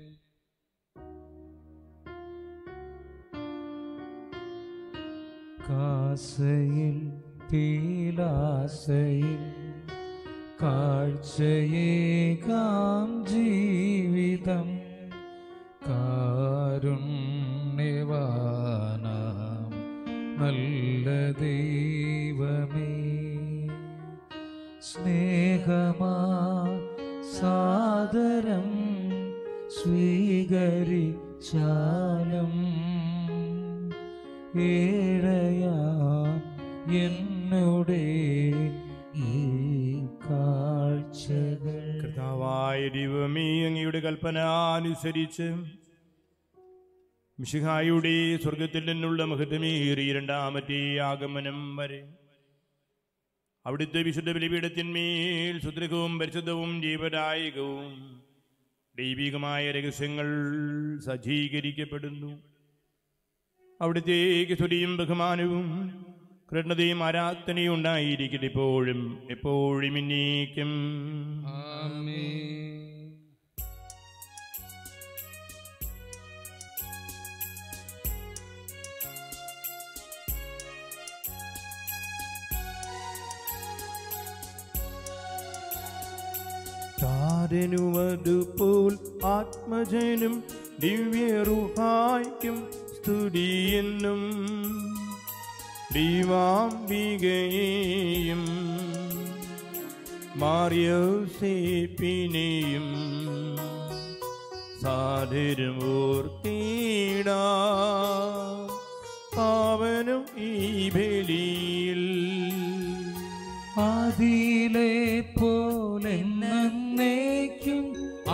കാസയിൽ പീലാസയിൽ കാഴ്ചയേകാം ജീവിതം കാരുണ്യവാനാം നല്ല ദൈവമേ സ്നേഹമാ സാദരം സ്വീകരിച്ചാലും ഏഴയാ എന്നുടെ ഈ കാഴ്ചകൾ കർത്താവായ ദൈവമേ അങ്ങയുടെ കൽപ്പന അനുസരിച്ച് മിശിഹായുടെ സ്വർഗത്തിൽ നിന്നുള്ള മഹത്വമേറിയ രണ്ടാമത്തെ ആഗമനം വരെ അവിടുത്തെ വിശുദ്ധ ബലിപീഠത്തിന്മേൽ സുദൃഢവും പരിശുദ്ധവും ജീവദായകവും ദൈവികമായ രഹസ്യങ്ങൾ സജ്ജീകരിക്കപ്പെടുന്നു അവിടുത്തേക്ക് സ്തുതിയും ബഹുമാനവും കൃഷ്ണതയും ആരാധനയും ഉണ്ടായിരിക്കട്ടെ ഇപ്പോഴും എപ്പോഴും ഇന്നേക്കും ആമേൻ താരനുവതുപോൽ ആത്മജനും ദിവ്യറുഹായ്ക്കും സ്തുതിയെന്നും ദീവാംബികയെയും മാറിയോസേപ്പിനെയും സാധരും ഓർത്തിടാ പാവനും ഈ ബലിയിൽ ആദിയിലെ പോലെ നന്നേക്കും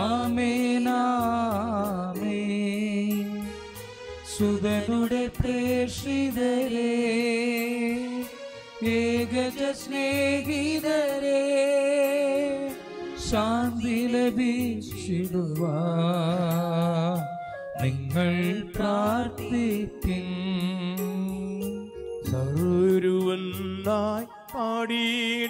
ആമേനാമേ സുതനുടെ പ്രേക്ഷിതരെ ഏകജ സ്നേഹിതരെ ശാന്തി ലഭിച്ചിടുവാ നിങ്ങൾ പ്രാർത്ഥിപ്പിൻ സർവരുവന്നായി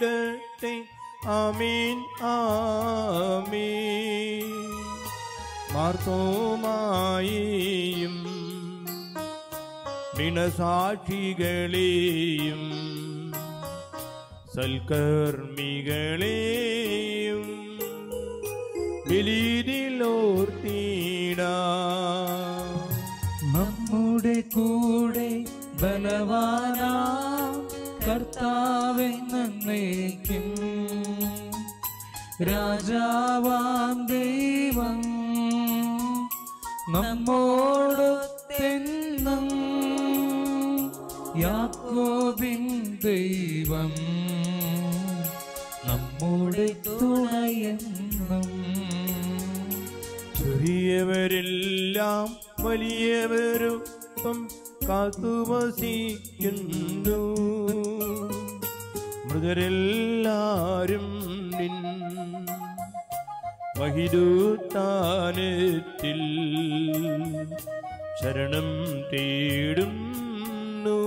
പാടിയിടട്ടെ ആമീൻ ആമീൻ മാർത്തോമായിയും മിണസാക്ഷികളെയും സൽക്കർമ്മികളെയും ബലിയിലോർത്തിടാ നമ്മുടെ കൂടെ ബലവാനാ കർത്താവെന്നേക്കും രാജാവാം ദൈവം നമ്മോടൊത്തെന്നും യാക്കോബിൻ ദൈവം നമ്മുടെ തുണയെന്നും ചെറിയവരെല്ലാം വലിയവരൊപ്പം കാത്തുവസിക്കുന്നു മൃഗരെല്ലാരും നിൻ മഹിരുത്താനത്തിൽ ശരണം തേടുന്നു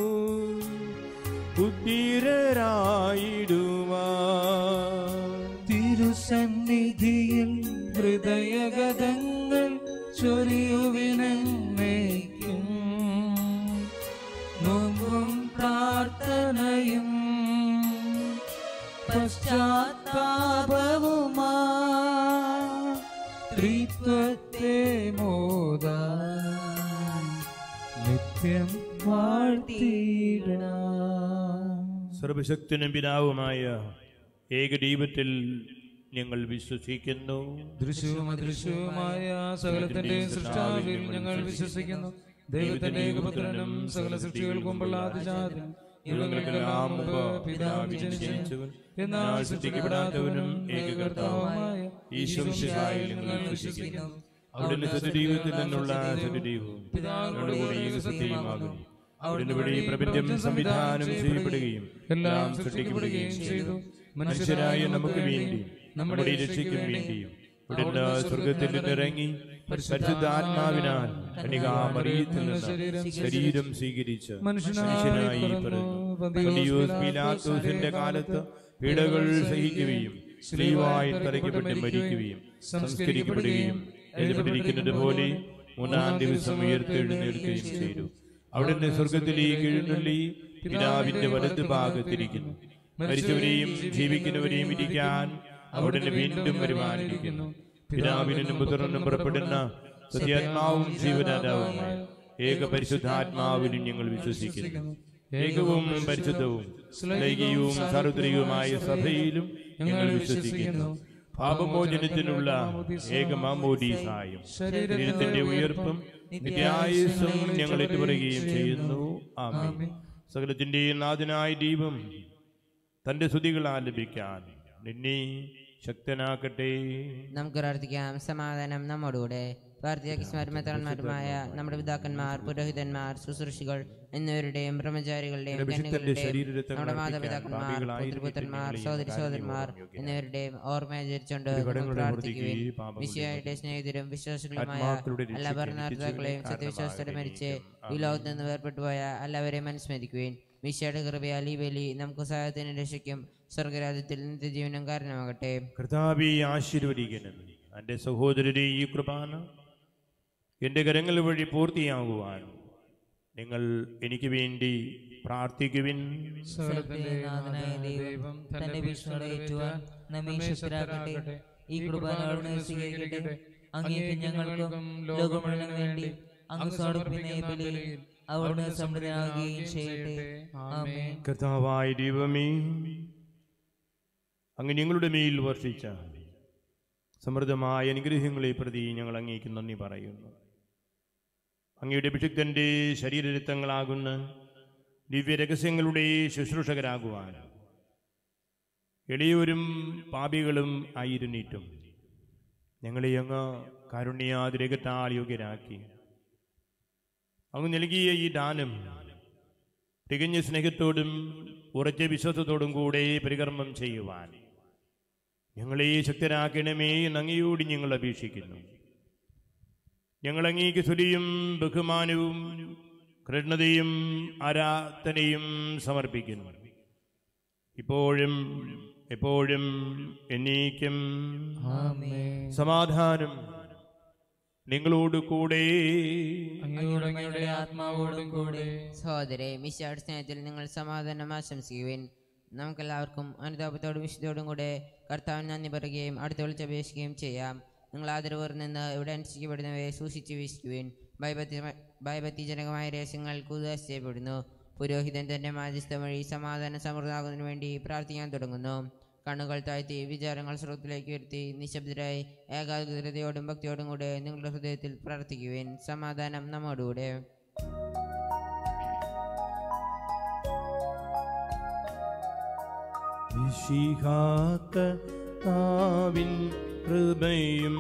ഉദ്ധിരരായിടുവാ തിരുസന്നിധിയിൽ ഹൃദയഗതങ്ങൾ ചൊരിയുവിനേക്കും നോമ്പും പ്രാർത്ഥനയും പശ്ചാത്താപവുമാ ത്രിത്വത്തെ മോദ നിത്യം വാഴ്ത്തിയിടാം സർവശക്തനും പിതാവുമായ ഏകദൈവത്തിൽ ഞങ്ങൾ വിശ്വസിക്കുന്നു ദൃശ്യവും അദൃശ്യവുമായ സകലത്തിന്റെ സൃഷ്ടാവിൽ ഞങ്ങൾ വിശ്വസിക്കുന്നു ദൈവത്തിന്റെ ഏകപുത്രനും സകല സൃഷ്ടികൾക്കും പൊള്ളാതിജാതനും യുഗങ്ങൾക്കെല്ലാം മുമ്പ് പിതാവ് ജനിച്ചവൻ എന്നാൽ സൃഷ്ടിക്കപ്പെടാത്തവനും ഏകകർത്താവുമായ ഈശ്വരശിഹായിൽ ഞങ്ങൾ വിശ്വസിക്കുന്നു അവിടുന്ന് സത്യദൈവത്തിൽ നിന്നുള്ള സത്യദൈവവും ഞങ്ങളുടെ കൂടെ ഏകസത്യമാകുന്നു അവിടുന്ന് വഴി പ്രപഞ്ചം സംവിധാനം ചെയ്യപ്പെടുകയും എല്ലാം സൃഷ്ടിക്കപ്പെടുകയും ചെയ്തു മനുഷ്യരായ നമുക്ക് വേണ്ടി നമ്മുടെ രക്ഷയ്ക്കും വേണ്ടിയും ഇവിടുന്ന് സ്വർഗത്തിൽ നിന്നിറങ്ങി പരിശുദ്ധാത്മാവിനാൽ കനികാമറിയത്തിൽ നിന്ന് ശരീരം സ്വീകരിച്ച് മനുഷ്യനായി പിറന്നു പന്തിയോസ് പീലാത്തോസിന്റെ കാലത്ത് പീഡകൾ സഹിക്കുകയും സ്ത്രീവായി തറയ്ക്കപ്പെട്ട് മരിക്കുകയും സംസ്കരിക്കപ്പെടുകയും എഴുതപ്പെട്ടിരിക്കുന്നത് പോലെ മൂന്നാം ദിവസം ഉയർത്തെഴുന്നേൽക്കുകയും ചെയ്തു അവിടുന്ന് സ്വർഗത്തിലേക്ക് എഴുന്നള്ളി പിതാവിന്റെ വലത് ഭാഗത്തിരിക്കുന്നു മരിച്ചവരെയും ജീവിക്കുന്നവരെയും ഇരിക്കാൻ അവിടുന്ന് വീണ്ടും വരുവാനിരിക്കുന്നു പിതാവിനും പുത്രനും പുറപ്പെടുന്ന സത്യാത്മാവും ജീവനാഥാവുമായ ഏക പരിശുദ്ധാത്മാവിനും ഞങ്ങൾ വിശ്വസിക്കുന്നു ഏകവും പരിശുദ്ധവും ലൈംഗികവും സാർവത്രികവുമായ സഭയിലും ഞങ്ങൾ വിശ്വസിക്കുന്നു പാപമോചനത്തിനുള്ള ഏകമാമോദീസായും ശരീരത്തിന്റെ ഉയർപ്പും നിത്യായുസും ഞങ്ങൾ ഏറ്റുപറയുകയും ചെയ്യുന്നു ആമേൻ സകലത്തിന്റെയും നാഥനായ ദൈവം തന്റെ സ്തുതികൾ ആലപിക്കാൻ നിന്നെ ശക്തനാക്കട്ടെ നമുക്ക് പ്രാർത്ഥിക്കാം സമാധാനം നമ്മോടുകൂടെ പ്രാർത്ഥിയാക്കിസ്മാരുമായ നമ്മുടെ പിതാക്കന്മാർ പുരോഹിതന്മാർ ശുശ്രൂഷികൾ എന്നിവരുടെയും ബ്രഹ്മചാരികളുടെയും വിശുദ്ധന്റെ കന്യകളുടെയും ശരീരരക്തങ്ങൾ നമ്മുടെ അർപ്പിക്കാൻ മാതാപിതാക്കന്മാർ പാപികളായിരിക്കുന്ന പുത്രപുത്രന്മാർ ഞങ്ങളെയും സഹോദരി സഹോദരന്മാർ കാരുണ്യം എന്നിവരുടെയും ഓർമ്മയാചരിച്ചുകൊണ്ട് കടങ്ങളുടെ നമ്മൾ പ്രാർത്ഥിക്കുകയും പ്രവൃത്തിക്ക് പാപങ്ങളുടെ വിശയായുടെ സ്നേഹിതരും വിശ്വാസികളുമായ ആത്മാക്കളുടെ എല്ലാ രക്ഷയ്ക്ക് ഭരണകർത്താക്കളെയും നിത്യജീവന് സത്യവിശ്വാസത്തോടെ മരിച്ച് കാരണമായവരെയും ഈ ലോകത്ത് നിന്ന് വേർപെട്ടുപോയ എല്ലാവരെയും അനുസ്മരിക്കുകയും വിശയുടെ കൃപയാൽ ഈ ബലി നമുക്ക് സഹായത്തിനും രക്ഷയ്ക്കും സ്വർഗരാജ്യത്തിൽ നിത്യജീവനും കാരണമാകട്ടെ കർത്താവെ ആശീർവദിക്കണം എൻ്റെ സഹോദരരെ ഈ കൃപാന എൻ്റെ കരങ്ങൾ വഴി പൂർത്തിയാകുവാൻ നിങ്ങൾ എനിക്ക് വേണ്ടി പ്രാർത്ഥിക്കുവിൻ സകലത്തിന്റെ നാഥനായ ദൈവം തന്റെ ഭീഷണി ഏറ്റുവാൻ നമ്മെ ശക്തരാക്കട്ടെ ഈ കുർബാനകളെ സ്വീകരിക്കട്ടെ അങ്ങേക്ക് ഞങ്ങൾക്കും ലോകം മുഴുവനും വേണ്ടി അങ്ങ് സമർപ്പിക്കുന്ന ഈ ബലിയിൽ അവിടുന്ന് സമൃദ്ധനാകുകയും ചെയ്യട്ടെ ആമേൻ കർത്താവായ ദൈവമേ അങ്ങ് ഞങ്ങളുടെ മേൽ വർഷിച്ച സമൃദ്ധമായ അനുഗ്രഹങ്ങളെ പ്രതി ഞങ്ങൾ അങ്ങേക്ക് നന്ദി പറയുന്നു അങ്ങയുടെ അഭിഷിക്തന്റെ ശരീരരക്തങ്ങളാകുന്ന ദിവ്യരഹസ്യങ്ങളുടെ ശുശ്രൂഷകരാകുവാൻ എളിയവരും പാപികളും ആയിരുന്നിട്ടും ഞങ്ങളെ അങ്ങ് കാരുണ്യാതിരകത്താൽ യോഗ്യരാക്കി അങ്ങ് നൽകിയ ഈ ദാനം തികഞ്ഞ സ്നേഹത്തോടും ഉറച്ച വിശ്വാസത്തോടും കൂടെ പരികർമ്മം ചെയ്യുവാൻ ഞങ്ങളെ ശക്തരാക്കണമേ എന്ന് അങ്ങയോട് ഞങ്ങൾ അപേക്ഷിക്കുന്നു ഞങ്ങൾ അങ്ങേക്ക് സ്തുതിയും ബഹുമാനവും കൃഷ്ണതയും ആരാധനയും സമർപ്പിക്കുന്നു ഇപ്പോഴും എപ്പോഴും എന്നേക്കും ആമേൻ സമാധാനം നിങ്ങളോട് കൂടെ അങ്ങയോടും അങ്ങയുടെ ആത്മാവോടും കൂടെ സഹോദരെ മിശാട് സ്നേഹത്തിൽ നിങ്ങൾ സമാധാനം ആശംസിക്കുവിൻ നമുക്കെല്ലാവർക്കും അനുതാപത്തോടും വിശുദ്ധോടും കൂടെ കർത്താവിന് നന്ദി പറയുകയും അടുത്ത വിളിച്ചപേക്ഷിക്കുകയും ചെയ്യാം നിങ്ങൾ ആദരവർ നിന്ന് ഇവിടെ അനുഷ്ഠിക്കപ്പെടുന്നവയെ സൂക്ഷിച്ച് വീക്ഷിക്കുവിൻ ഭയഭക്തി ഭയഭക്തിജനകമായ രഹസ്യങ്ങൾ കുതാശ ചെയ്യപ്പെടുന്നു പുരോഹിതൻ തന്റെ മാധ്യസ്ഥ വഴി സമാധാനം സമൃദ്ധാകുന്നതിനു വേണ്ടി പ്രാർത്ഥിക്കാൻ തുടങ്ങുന്നു കണ്ണുകൾ താഴ്ത്തി വിചാരങ്ങൾ സ്രോതത്തിലേക്ക് വരുത്തി നിശബ്ദരായി ഏകാഗ്രതയോടും ഭക്തിയോടും കൂടെ നിങ്ങളുടെ ഹൃദയത്തിൽ പ്രാർത്ഥിക്കുവിൻ സമാധാനം നമ്മോടുകൂടെ വിശിഹാക്കത്താവിൻ കൃപയും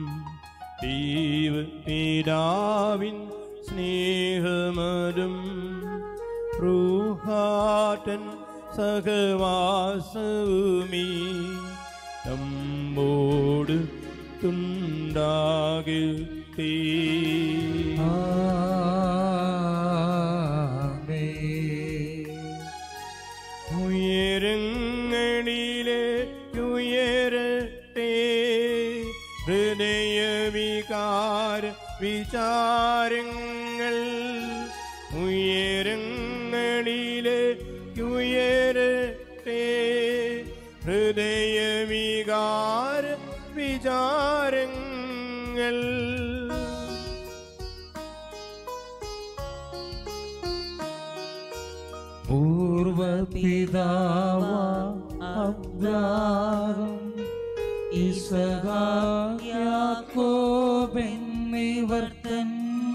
ദൈവപിതാവിൻ സ്നേഹമരും റൂഹാറ്റൻ സഹവാസവുമീ നമ്മോട് തുണ്ടാകട്ടെ ആമേൻ ഉയരങ്ങളിലെ ഉയരട്ടെ ഹൃദയവികാര വിചാരങ്ങൾ ഉയരങ്ങളിലെ ഉയരട്ടെ ഹൃദയവികാര വിചാരങ്ങൾ പൂർവപിതാവ അബ്രാഹം ഇസഹായാക്കോബെന്നിവർത്തൻ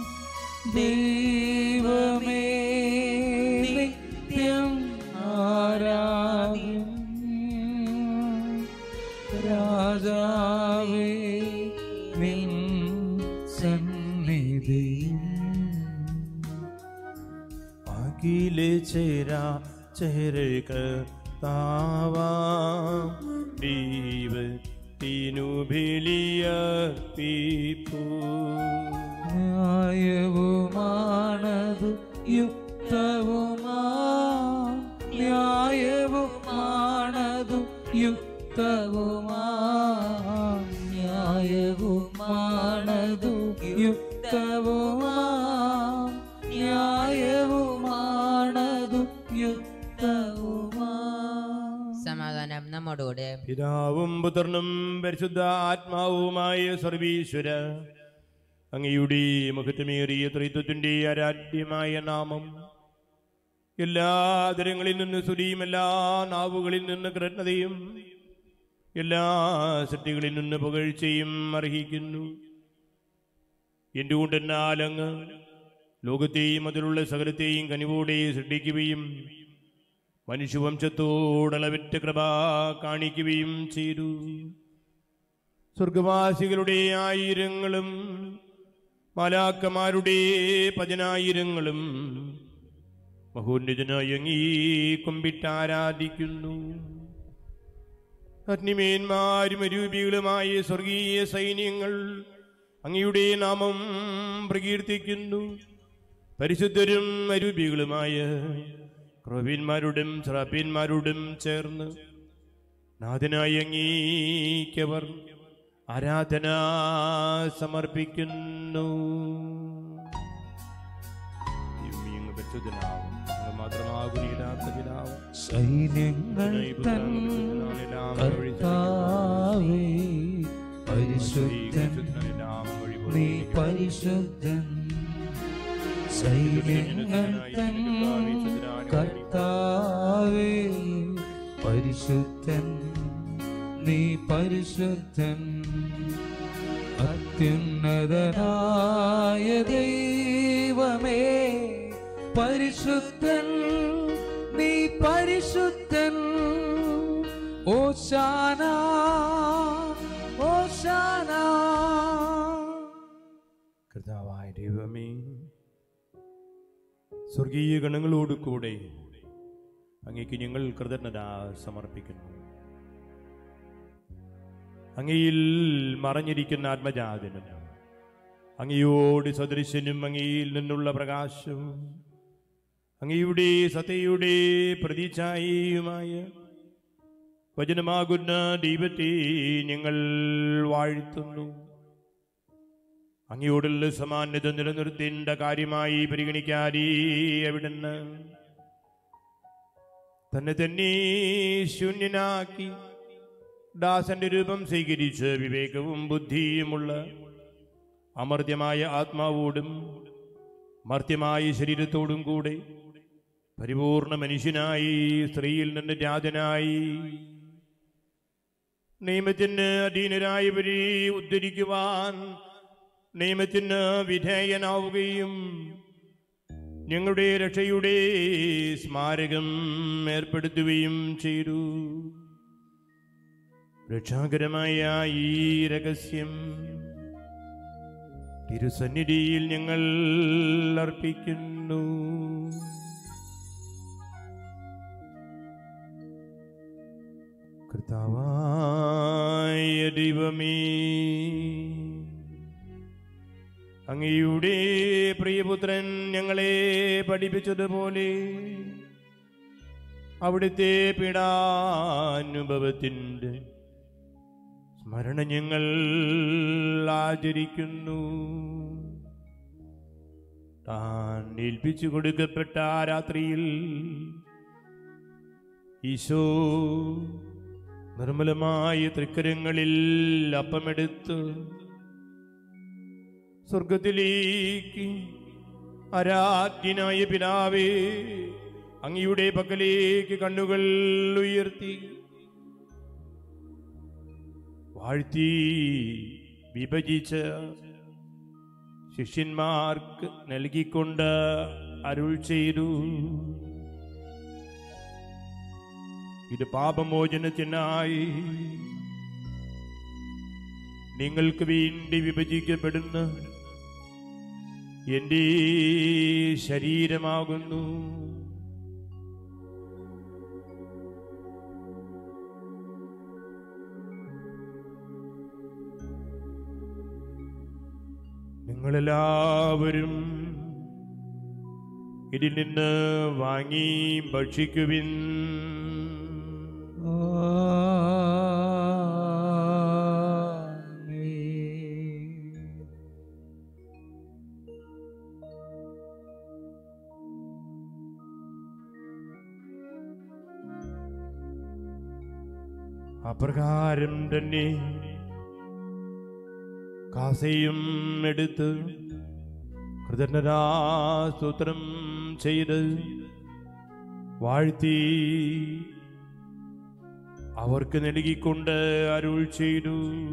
ദൈവമേ നിത്യം ആരാധ്യം രാജാവേ നിൻ സന്നിധിയിൽ അഖിലെ ചേരാ ചേരക താവാം ദൈവത്തിനു ബലിയർപ്പിപ്പൂ ന്യായവുമാണതു യുക്തവുമാ ന്യായവുമാണതു യുക്തവുമാ ന്യായവുമാണതു യുക്തവുമാ ന്യായവുമാണതു യുക്തവുമാ സമാധാനം നമ്മോടുകൂടെ പിതാവും പുത്രനും പരിശുദ്ധ ആത്മാവുമായ സർവീശ്വര അങ്ങയുടെ മഹത്വമേറിയ ത്രിത്വത്തിന്റെ ആരാധ്യമായ നാമം എല്ലാ ദരങ്ങളിൽ നിന്ന് സുരിയും എല്ലാ നാവുകളിൽ നിന്ന് കൃഷ്ണതയും എല്ലാ സൃഷ്ടികളിൽ നിന്ന് പുകഴ്ചയും അർഹിക്കുന്നു എന്തുകൊണ്ടെന്നാൽ അങ്ങ് ലോകത്തെയും അതിലുള്ള സകലത്തെയും കനിവോടെ സൃഷ്ടിക്കുകയും മനുഷ്യവംശത്തോടളവിറ്റ കൃപ കാണിക്കുകയും ചെയ്തു സ്വർഗവാസികളുടെ ആയിരങ്ങളും മാലാക്കമാരുടെ പതിനായിരങ്ങളും മഹോന്നതനായി അങ്ങീ കുമ്പിട്ടാരാധിക്കുന്നു അഗ്നിമേന്മാരും അരൂപികളുമായ സ്വർഗീയ സൈന്യങ്ങൾ അങ്ങയുടെ നാമം പ്രകീർത്തിക്കുന്നു പരിശുദ്ധരും അരൂപികളുമായ ക്രോവ്യന്മാരോടും ശ്രാപ്യന്മാരോടും ചേർന്ന് നാഥനായി അങ്ങീക്കവർ ആരാധന സമർപ്പിക്കുന്നു ദൈവമേ, അങ്ങ് പരിശുദ്ധനാകും. അങ്ങ് മാത്രമാകും യഥാർത്ഥ പിതാവ്. സൈന്യങ്ങൾ തൻ കർത്താവേ പരിശുദ്ധൻ നീ പരിശുദ്ധൻ സൈന്യങ്ങൾ തൻ കർത്താവേ പരിശുദ്ധൻ നീ പരിശുദ്ധൻ അത്യുന്നതനായ ദൈവമേ പരിശുദ്ധൻ നീ പരിശുദ്ധൻ ഓശാന ഓശാന കർത്താവായ ദൈവമേ സ്വർഗീയ ഗണങ്ങളോട് കൂടെ അങ്ങേക്ക് ഞങ്ങൾ കൃതജ്ഞത സമർപ്പിക്കുന്നു അങ്ങയിൽ മറഞ്ഞിരിക്കുന്ന ആത്മജാതനും അങ്ങയോട് സദൃശനും അങ്ങയിൽ നിന്നുള്ള പ്രകാശവും അങ്ങയുടെ സതയുടെ പ്രതിച്ഛായയുമായ വചനമാകുന്ന ദൈവത്തെ ഞങ്ങൾ വാഴ്ത്തുന്നു അങ്ങയോടുള്ള സമാന്യത നിലനിർത്തേണ്ട കാര്യമായി പരിഗണിക്കാതെ അവിടുന്ന് തന്നെ തന്നെ ശൂന്യനാക്കി ദാസന്റെ രൂപം സ്വീകരിച്ച് വിവേകവും ബുദ്ധിയുമുള്ള അമർത്യമായ ആത്മാവോടും മർത്യമായ ശരീരത്തോടും കൂടെ പരിപൂർണ മനുഷ്യനായി സ്ത്രീയിൽ നിന്ന് ജാതനായി നിയമത്തിന് അധീനരായവരെ ഉദ്ധരിക്കുവാൻ നിയമത്തിന് വിധേയനാവുകയും ഞങ്ങളുടെ രക്ഷയുടെ സ്മാരകം ഏർപ്പെടുത്തുകയും ചെയ്തു രക്ഷാകരമായ ഈ രഹസ്യം തിരുസന്നിധിയിൽ ഞങ്ങൾ അർപ്പിക്കുന്നു കർത്താവായ ദൈവമേ അങ്ങയുടെ പ്രിയപുത്രൻ ഞങ്ങളെ പഠിപ്പിച്ചതുപോലെ അവിടുത്തെ പീഡാനുഭവത്തിൻ്റെ സ്മരണ ഞങ്ങൾ ആചരിക്കുന്നു താൻ ഏൽപ്പിച്ചു കൊടുക്കപ്പെട്ട ആ രാത്രിയിൽ ഈശോ നിർമ്മലമായ തൃക്കരങ്ങളിൽ അപ്പമെടുത്ത് സ്വർഗത്തിലേക്ക് ആരാധ്യനായ പിതാവേ അങ്ങയുടെ പക്കലേക്ക് കണ്ണുകൾ ഉയർത്തി വാഴ്ത്തി വിഭജിച്ച് ശിഷ്യന്മാർക്ക് നൽകിക്കൊണ്ട് അരുൾ ചെയ്തു ഇത് പാപമോചനത്തിനായി നിങ്ങൾക്ക് വേണ്ടി വിഭജിക്കപ്പെടുന്ന എന്റെ ശരീരമാകുന്നു നിങ്ങളെല്ലാവരും ഇതിൽ നിന്ന് വാങ്ങി ഭക്ഷിക്കുവിൻ ആമേൻ. അപ്രകാരം തന്നെ കാസയും എടുത്ത് കൃതജ്ഞതാസ്തോത്രം ചെയ്ത് വാഴ്ത്തി അവർക്ക് നൽകിക്കൊണ്ട് അരുൾ ചെയ്തു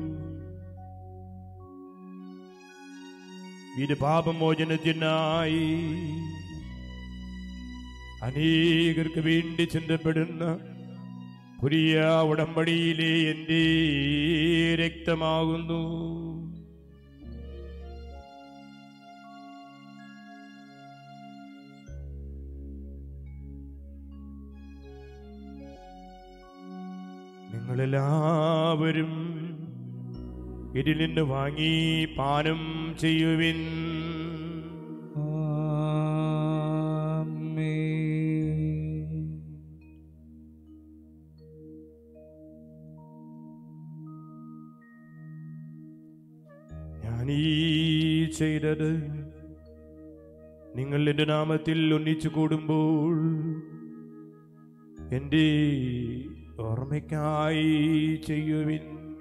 ഇത് പാപമോചനത്തിനായി അനേകർക്ക് വേണ്ടി ചിന്തപ്പെടുന്ന പുതിയ ഉടമ്പടിയിലെ എൻ്റെ രക്തമാകുന്നു നിങ്ങളെല്ലാവരും ഇതിൽ നിന്ന് വാങ്ങി പാനം ചെയ്യുവിൻ ആമേൻ. ഞാൻ ഈ ചെയ്തത് നിങ്ങൾ എൻ്റെ നാമത്തിൽ ഒന്നിച്ചു കൂടുമ്പോൾ എൻ്റെ ഓർമ്മയ്ക്കായി ചെയ്യുവിൻ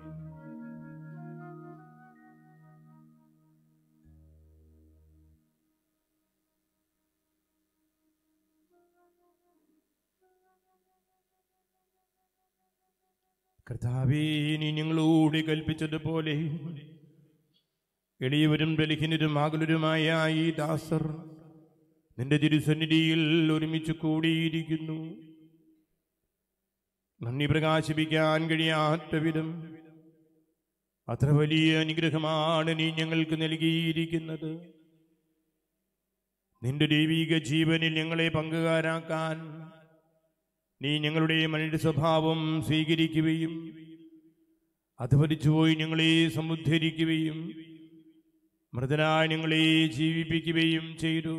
കർത്താവേ നീ ഞങ്ങളോട് കൽപ്പിച്ചതുപോലെ എളിയവരും ബലഹീനരും ആകുലരുമായ ഈ ദാസർ നിന്റെ തിരുസന്നിധിയിൽ ഒരുമിച്ച് കൂടിയിരിക്കുന്നു നന്ദി പ്രകാശിപ്പിക്കാൻ കഴിയാത്ത വിധം അത്ര വലിയ അനുഗ്രഹമാണ് നീ ഞങ്ങൾക്ക് നൽകിയിരിക്കുന്നത് നിന്റെ ദൈവിക ജീവനിൽ ഞങ്ങളെ പങ്കുകാരാക്കാൻ നീ ഞങ്ങളുടെ മനുഷ്യ സ്വഭാവം സ്വീകരിക്കുകയും അധപതിച്ചുപോയി ഞങ്ങളെ സമുദ്ധരിക്കുകയും മൃതനായി ഞങ്ങളെ ജീവിപ്പിക്കുകയും ചെയ്തു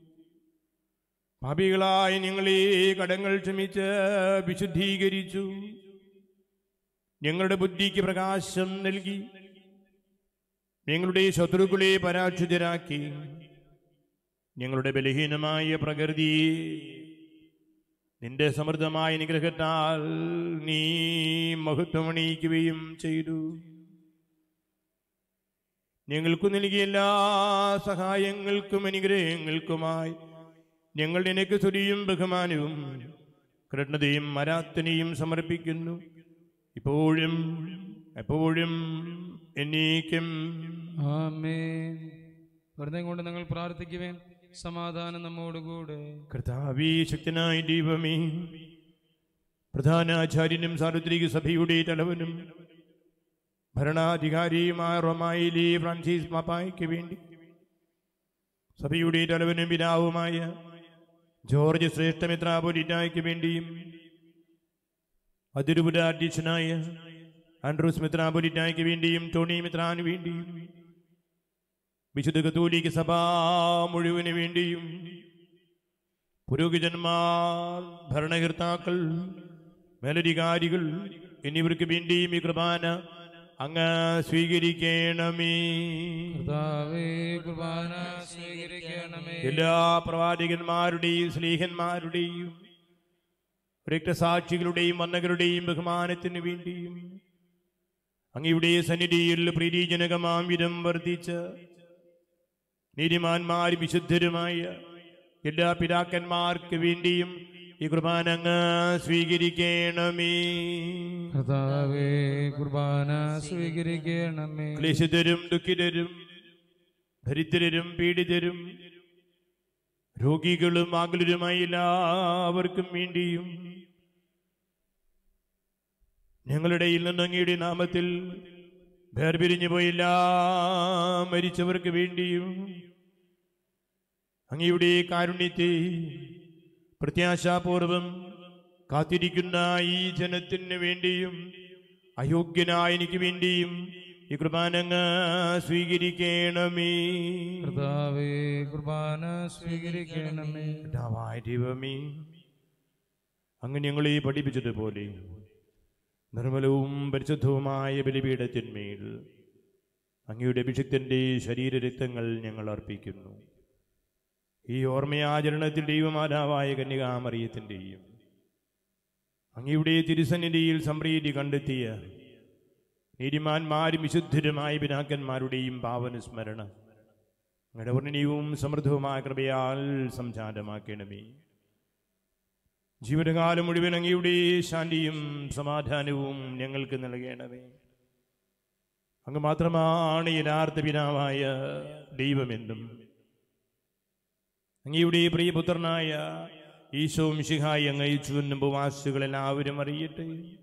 പാപികളായ ഞങ്ങളെ കടങ്ങൾ ക്ഷമിച്ച് വിശുദ്ധീകരിച്ചു ഞങ്ങളുടെ ബുദ്ധിക്ക് പ്രകാശം നൽകി ഞങ്ങളുടെ ശത്രുക്കളെ പരാജിതരാക്കി ഞങ്ങളുടെ ബലഹീനമായ പ്രകൃതി നിന്റെ സമൃദ്ധമായ നിഗ്രഹത്താൽ നീ മഹത്വമണിയിക്കുകയും ചെയ്തു ഞങ്ങൾക്കു നൽകിയ എല്ലാ സഹായങ്ങൾക്കും അനുഗ്രഹങ്ങൾക്കുമായി ഞങ്ങൾ നിനക്ക് സ്തുതിയും ബഹുമാനവും കൃഷ്ണതയും മരാത്തനെയും സമർപ്പിക്കുന്നു ഇപ്പോഴും എപ്പോഴും എന്നേക്കും ആമേൻ വെറുതെ കൊണ്ട് നിങ്ങൾ പ്രാർത്ഥിക്കുവേൻ സമാധാനം നമ്മോടുകൂടെ കർത്താവേ ശക്തനായ ദൈവമേ പ്രധാനാചാര്യനും സാർവത്രിക സഭയുടെ തലവനും ഭരണാധികാരിയുമായ റൊമായിലെ ഫ്രാൻസിസ് പാപ്പായ്ക്ക് വേണ്ടി സഭയുടെ തലവനും പിതാവുമായ ജോർജ് ശ്രേഷ്ഠ മിത്രാപൊലിറ്റായ്ക്ക് വേണ്ടിയും അതിരുപുര അധ്യക്ഷനായ ആൻഡ്രൂസ് മിത്രാപൊലിറ്റായ്ക്ക് വേണ്ടിയും ടോണി മിത്രാന് വേണ്ടിയും വിശുദ്ധ കത്തോലിക്ക സഭ മുഴുവന് വേണ്ടിയും പുരോഹിതന്മാർ ഭരണകർത്താക്കൾ മേലധികാരികൾ എന്നിവർക്ക് വേണ്ടിയും ഈ കുർബാന അങ്ങ് സ്വീകരിക്കണമേ കർത്താവേ കുർബാന സ്വീകരിക്കണമേ എല്ലാ പ്രവാചകന്മാരുടെയും സ്നേഹന്മാരുടെയും രക്തസാക്ഷികളുടെയും വന്നകളുടെയും ബഹുമാനത്തിന് വേണ്ടിയും അങ്ങയുടെ സന്നിധിയിൽ പ്രീതിജനകമാം വിധം വർദ്ധിച്ച നീതിമാന്മാർ വിശുദ്ധരുമായ എല്ലാ പിതാക്കന്മാർക്ക് വേണ്ടിയും ഈ കുർബാന അങ്ങ് സ്വീകരിക്കണമേ കർത്താവേ കുർബാന സ്വീകരിക്കണമേ ക്ലേശിതരും ദുഃഖിതരും ദരിദ്രരും പീഡിതരും രോഗികളും ആകുലരുമായ എല്ലാവർക്കും വേണ്ടിയും ഞങ്ങളുടെ ഇടയിൽ നിന്ന് അങ്ങയുടെ നാമത്തിൽ വേർപിരിഞ്ഞു പോയില്ല മരിച്ചവർക്ക് വേണ്ടിയും അങ്ങയുടെ കാരുണ്യത്തെ പ്രത്യാശാപൂർവം കാത്തിരിക്കുന്ന ഈ ജനത്തിന് വേണ്ടിയും അയോഗ്യനായ എനിക്ക് വേണ്ടിയും ഈ കുർബാനങ്ങ് സ്വീകരിക്കണമേ കർത്താവേ കുർബാന സ്വീകരിക്കണമേ പിതാവായ ദൈവമേ അങ്ങ് ഞങ്ങളെ പഠിപ്പിച്ചതുപോലെ നിർമ്മലവും പരിശുദ്ധവുമായ ബലിപീഠത്തിന്മേൽ അങ്ങയുടെ അഭിഷിക്തന്റെ ശരീരരക്തങ്ങൾ ഞങ്ങൾ അർപ്പിക്കുന്നു ഈ ഓർമ്മയാചരണത്തിൽ ദൈവമാതാവായ കന്യകാമറിയത്തിൻ്റെയും അങ്ങയുടെ തിരുസന്നിധിയിൽ സംപ്രീതി കണ്ടെത്തിയ നീതിമാന്മാരും വിശുദ്ധരുമായ പിതാക്കന്മാരുടെയും പാവന സ്മരണ അങ്ങയുടെ വർണ്ണനീയവും സമൃദ്ധവുമായ കൃപയാൽ സംജാതമാക്കണമേ ജീവിതകാലം മുഴുവൻ അങ്ങയുടെ ശാന്തിയും സമാധാനവും ഞങ്ങൾക്ക് നൽകണമേ അങ്ങ് മാത്രമാണ് യഥാർത്ഥ പിതാവായ ദൈവമെന്നും അങ്ങയുടെ പ്രിയപുത്രനായ ഈശോ മിശിഹായി അങ്ങയിച്ചു എന്നും ഉപവാസികൾ എല്ലാവരും അറിയട്ടെ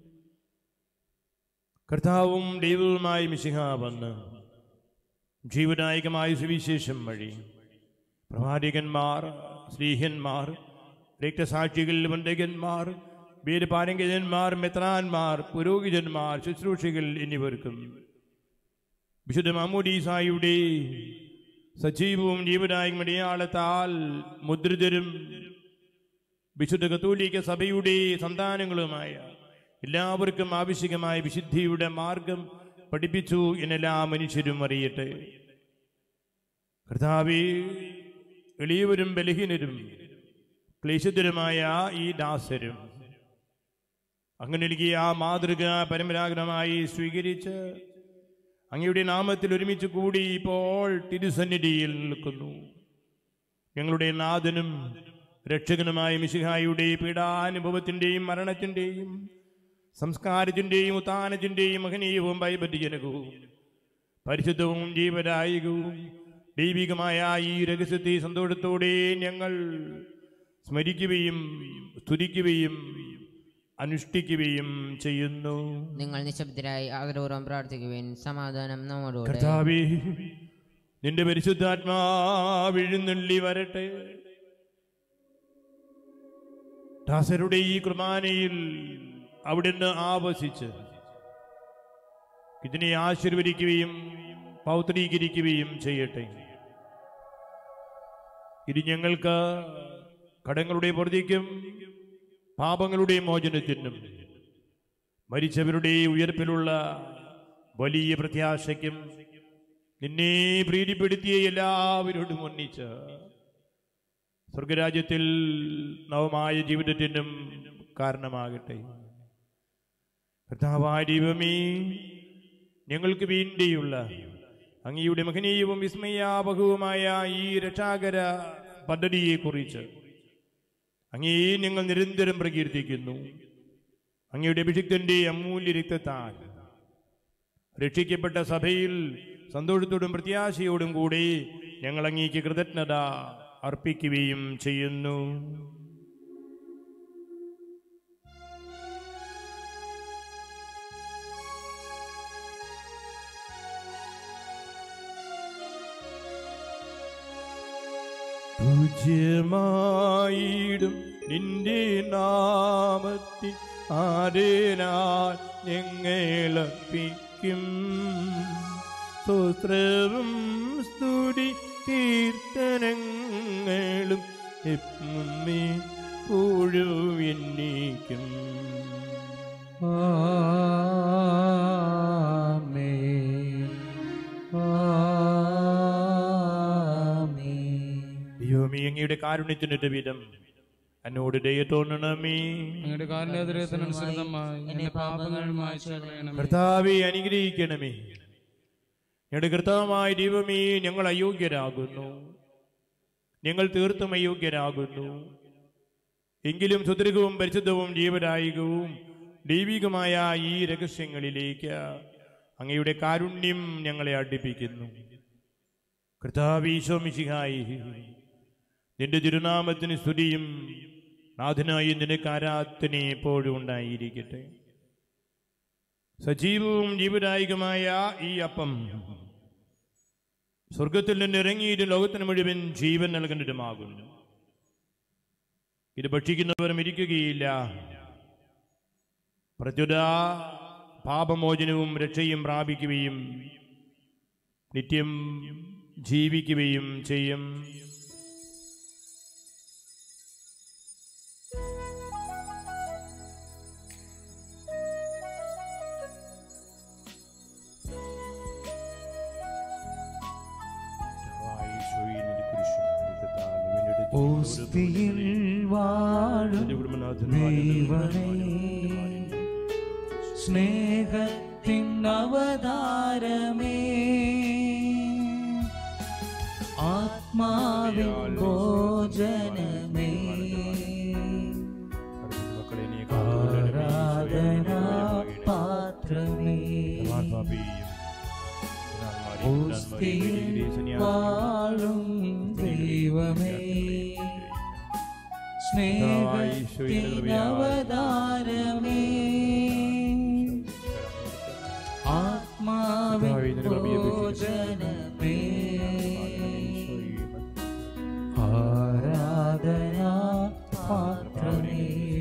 കർത്താവും ദൈവവുമായ മിശിഹ വന്ന് ജീവനായകമായ സുവിശേഷം വഴി പ്രവാചകന്മാർ സ്ലീഹന്മാർ രക്തസാക്ഷികൾ വന്ദകന്മാർ വീരപാരംഗജന്മാർ മെത്രാന്മാർ പുരോഹിതന്മാർ ശുശ്രൂഷികൾ എന്നിവർക്കും വിശുദ്ധ മാമൂദീസായുടെ സജീവവും ജീവനായും അടയാളത്താൽ മുദ്രിതരും വിശുദ്ധ കത്തോലിക്ക സഭയുടെ സന്താനങ്ങളുമായ എല്ലാവർക്കും ആവശ്യമായ വിശുദ്ധിയുടെ മാർഗം പഠിപ്പിച്ചു എന്നെല്ലാ മനുഷ്യരും അറിയട്ടെ കർത്താവേ എളിയവരും ബലഹീനരും ക്ലേശിതരുമായ ഈ ദാസരും അങ്ങനെ നൽകിയ ആ മാതൃക പരമ്പരാഗതമായി സ്വീകരിച്ച് അങ്ങയുടെ നാമത്തിൽ ഒരുമിച്ച് കൂടി ഇപ്പോൾ തിരുസന്നിധിയിൽ നിൽക്കുന്നു ഞങ്ങളുടെ നാഥനും രക്ഷകനുമായ മിശിഹായുടെ പീഡാനുഭവത്തിന്റെയും മരണത്തിന്റെയും സംസ്കാരത്തിന്റെയും ഉത്താനത്തിന്റെയും മഹനീയവും ഭയഭദ്യജനകവും പരിശുദ്ധവും ജീവദായകവും ദൈവികമായ ഈ രഹസ്യത്തെ സന്തോഷത്തോടെ ഞങ്ങൾ സ്മരിക്കുകയും സ്തുതിക്കുകയും അനുഷ്ഠിക്കുകയും ചെയ്യുന്നു നിങ്ങൾ നിശബ്ദരായി ആദരപൂർവ്വം പ്രാർത്ഥിക്കുവിൻ സമാധാനം നമ്മോടുകൂടെ കർത്താവേ നിന്റെ പരിശുദ്ധാത്മാവിഴുന്നള്ളി വരട്ടെ ദാസരുടെ ഈ കുർബാനയിൽ അവിടുന്ന് ആവസിച്ച് ഇതിനെ ആശീർവദിക്കുകയും പൗത്രീകരിക്കുകയും ചെയ്യട്ടെ ഇത് ഞങ്ങൾക്ക് കടങ്ങളുടെ പൊറുതിക്കും പാപങ്ങളുടെ മോചനത്തിനും മരിച്ചവരുടെ ഉയർപ്പിലുള്ള വലിയ പ്രത്യാശയ്ക്കും നിന്നെ പ്രീതിപ്പെടുത്തിയ എല്ലാവരോടും ഒന്നിച്ച് സ്വർഗരാജ്യത്തിൽ നവമായ ജീവിതത്തിനും കാരണമാകട്ടെ കർത്താവായ ദൈവമേ ഞങ്ങൾക്ക് വേണ്ടിയുള്ള അങ്ങയുടെ മഹനീയവും വിസ്മയാപകവുമായ ഈ രക്ഷാകര പദ്ധതിയെക്കുറിച്ച് അങ്ങേ ഞങ്ങൾ നിരന്തരം പ്രകീർത്തിക്കുന്നു അങ്ങയുടെ അഭിഷിക്തന്റെ അമൂല്യ രക്തത്താൽ രക്ഷിക്കപ്പെട്ട സഭയിൽ സന്തോഷത്തോടും പ്രത്യാശയോടും കൂടി ഞങ്ങൾ അങ്ങേക്ക് കൃതജ്ഞത അർപ്പിക്കുകയും ചെയ്യുന്നു പൂജ്യമായിടും നിന്റെ നാമത്തിൽ ആരേനാൽ ഞങ്ങളർപ്പിക്കും സ്തോത്രവും സ്തുതി കീർത്തനങ്ങളും എപ്പുമേ എന്നീക്കും ആമേൻ ആമേൻ ദൈവമേ അങ്ങയുടെ കാരുണ്യത്തിനൊരു വിധം എന്നോട് ദയ തോന്നണമേ അങ്ങയുടെ കാലിനതിരത്തിനനുസൃതമായി എന്റെ പാപങ്ങൾ മായ്ച്ചു കളയണമേ കർത്താവെ അനുഗ്രഹിക്കണമേ ഞങ്ങളുടെ കർത്താവായ ദൈവമേ ഞങ്ങൾ അയോഗ്യരാകുന്നു ഞങ്ങൾ തീർത്തും അയോഗ്യരാകുന്നു എങ്കിലും സുദൃഢവും പരിശുദ്ധവും ജീവദായകവും ദൈവികമായ ഈ രഹസ്യങ്ങളിലേക്ക് അങ്ങയുടെ കാരുണ്യം ഞങ്ങളെ അടുപ്പിക്കുന്നു കർത്താവീശോ മിശിഹായി നിന്റെ തിരുനാമത്തിന് സ്തുതിയും നാഥനായി നിനക്ക് ആരാധന എപ്പോഴും ഉണ്ടായിരിക്കട്ടെ സജീവവും ജീവദായകമായ ഈ അപ്പം സ്വർഗത്തിൽ നിന്ന് ഇറങ്ങിയിട്ട് ലോകത്തിന് മുഴുവൻ ജീവൻ നൽകുന്നതുമാകുന്നു ഇത് ഭക്ഷിക്കുന്നവരും ഇരിക്കുകയില്ല പ്രത്യുത പാപമോചനവും രക്ഷയും പ്രാപിക്കുകയും നിത്യം ജീവിക്കുകയും ചെയ്യും ഓസ്തിയിൽ വാഴും ദൈവമേ സ്നേഹത്തിൻ അവതാരമേ ആത്മാവിൻ ഭോജനമേ ആരാധനാ പാത്രമേ ഓസ്തിയിൽ വാഴും ദൈവമേ സ്നേഹത്തിൻ അവതാരമേ ആത്മാവിൻ ഭോജനമേ ആരാധനാ പാത്രമേ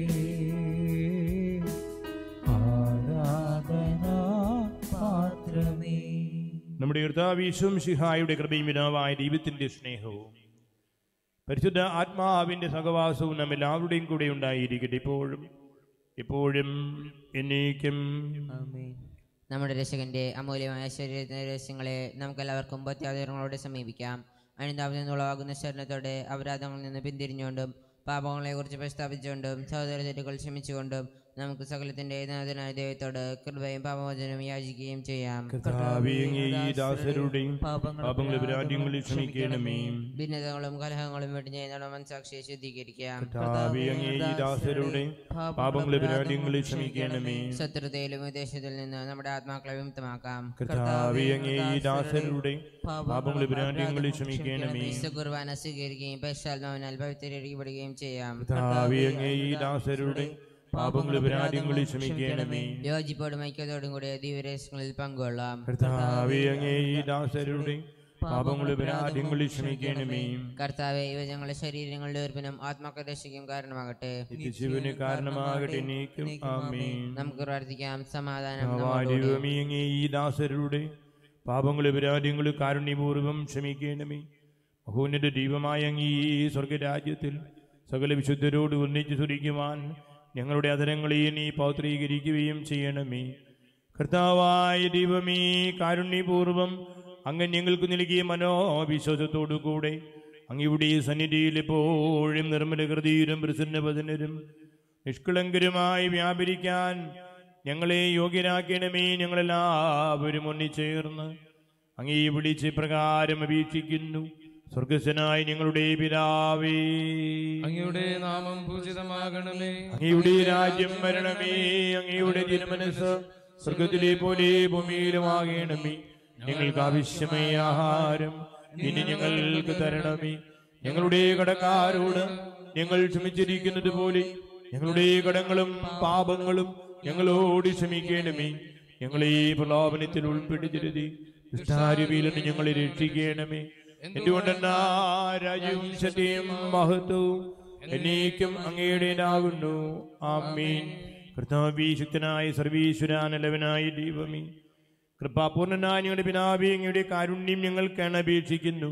ആരാധനാ പാത്രമേ നമ്മുടെ കർത്താവീശും ശിഹായുടെ കൃപയും വിനാവായ ദൈവത്തിന്റെ സ്നേഹവും പരിശുദ്ധ ആത്മാവിന്റെ സഹവാസവും നമ്മ എല്ലാവരുടെയും കൂടെ ഉണ്ടായിരിക്കട്ടെ ഇപ്പോഴും എപ്പോഴും എന്നേക്കും ആമേൻ നമ്മുടെ രക്ഷകന്റെ അമൂല്യമായ ശരീരത്തിന്റെ രഹസ്യങ്ങളെ നമുക്കെല്ലാവർക്കും പ്രത്യാദരങ്ങളോടെ സമീപിക്കാം അനുതാപത്തിൽ നിന്നുള്ളവാകുന്ന ശരണത്തോടെ അപരാധങ്ങളിൽ നിന്ന് പിന്തിരിഞ്ഞുകൊണ്ടും പാപങ്ങളെ കുറിച്ച് പ്രസ്താവിച്ചുകൊണ്ടും സഹോദര തെറ്റുകൾ ക്ഷമിച്ചുകൊണ്ടും നമുക്ക് സകലത്തിന്റെ നാഥനായ ദൈവത്തോട് കൃപയും പാപമോചനവും യാചിക്കുകയും ചെയ്യാം കർത്താവേ, അങ്ങേ ഈ ദാസരുടെയും പാപങ്ങളെ പരാജയങ്ങളിൽ ക്ഷമിക്കണമേ ഭിന്നതകളും കലഹങ്ങളും വെടിഞ്ഞ മനസാക്ഷിയെ ശുദ്ധീകരിക്കാം കർത്താവേ, അങ്ങേ ഈ ദാസരുടെയും പാപങ്ങളെ പരാജയങ്ങളിൽ ക്ഷമിക്കണമേ ശത്രുതയിലും വിദേശത്തിൽ നിന്ന് നമ്മുടെ ആത്മാക്കളെ വിമുക്തമാക്കാം കർത്താവേ, അങ്ങേ ഈ ദാസരുടെയും പാപങ്ങളെ പരാജയങ്ങളിൽ ക്ഷമിക്കണമേ വിശുദ്ധ കുർബാന സ്വീകരിക്കുകയും പരിശാത്മാവിനാൽ പവിത്രപ്പെടുകയും ചെയ്യാം കർത്താവേ, അങ്ങേ ഈ ദാസരുടെയും പാപങ്ങളെ പരാജയങ്ങളിൽ ക്ഷമിക്കണമേ യോജിപ്പോടും ഐക്യത്തോടും കൂടി ദിവരേശങ്ങളിൽ പങ്കുകൊള്ളാം കർത്താവേ, അങ്ങേ ഈ ദാസരുടെയും പാപങ്ങളെ പരാജയങ്ങളിൽ ക്ഷമിക്കണമേ കർത്താവെ ഇവ ഞങ്ങളുടെ ശരീരങ്ങളുടെ ഉയർപ്പിനും ആത്മാക്ക രക്ഷയ്ക്കും കാരണമാകട്ടെ ശിവന് കാരണമാകട്ടെ നീക്കും ആമേൻ നമുക്ക് പ്രാർത്ഥിക്കാം സമാധാനം കർത്താവായ നമ്മോടുകൂടി. ദൈവമേ, അങ്ങേ ഈ ദാസരുടെ പാപങ്ങളെ പരാജയങ്ങൾ കാരുണ്യപൂർവ്വം ക്ഷമിക്കണമേ മഹോന്നത ദൈവമായ അങ്ങ് ഈ സ്വർഗരാജ്യത്തിൽ സകല വിശുദ്ധരോട് ഒന്നിച്ചു സുരിക്കുവാൻ ഞങ്ങളുടെ അധരങ്ങളെ നീ പൗത്രീകരിക്കുകയും ചെയ്യണമേ കർത്താവായ ദൈവമേ കാരുണ്യപൂർവം അങ്ങ് ഞങ്ങൾക്ക് നൽകിയ മനോവിശ്വാസത്തോടു കൂടെ അങ്ങയുടെ സന്നിധിയിൽ എപ്പോഴും നിർമ്മല ഹൃദയരും പ്രസന്നപതനരും നിഷ്കളങ്കരുമായി വ്യാപരിക്കാൻ ഞങ്ങളെ യോഗ്യരാക്കണമേ ഞങ്ങളെല്ലാവരും ഒന്നിച്ചേർന്ന് അങ്ങേ വിളിച്ച് പ്രകാരം അപേക്ഷിക്കുന്നു സ്വർഗസ്വനായ ഞങ്ങളുടെ പിതാവേ അങ്ങയുടെ നാമം പൂജിതമാകണമേ അങ്ങയുടെ രാജ്യം വരണമേ അങ്ങയുടെ തിരുമനസ് സ്വർഗത്തിലെ പോലെ ഭൂമിയിലുമാകണമേ ഞങ്ങൾക്ക് ആവശ്യമായ ആഹാരം ഇനി ഞങ്ങൾക്ക് തരണമേ ഞങ്ങളുടെ കടക്കാരോട് ഞങ്ങൾ ക്ഷമിച്ചിരിക്കുന്നത് പോലെ ഞങ്ങളുടെ കടങ്ങളും പാപങ്ങളും ഞങ്ങളോട് ക്ഷമിക്കണമേ ഞങ്ങളെ പ്രലോഭനത്തിൽ ഉൾപ്പെടുത്തരുതേ ദുഷ്ടാരൂപിയിൽ നിന്ന് ഞങ്ങളെ രക്ഷിക്കണമേ എന്തുകൊണ്ടെന്നാ രാജ്യവും സത്യവും മഹത്വവും എന്നേക്കും അങ്ങയുടേതാകുന്നു ആമീൻ കർത്താവീ ശക്തനായ സർവീശ്വരാനലവനായ ദൈവമേ കൃപാപൂർണനായ ഞങ്ങളുടെ പിതാവേ അങ്ങയുടെ കാരുണ്യം ഞങ്ങൾക്ക് അപേക്ഷിക്കുന്നു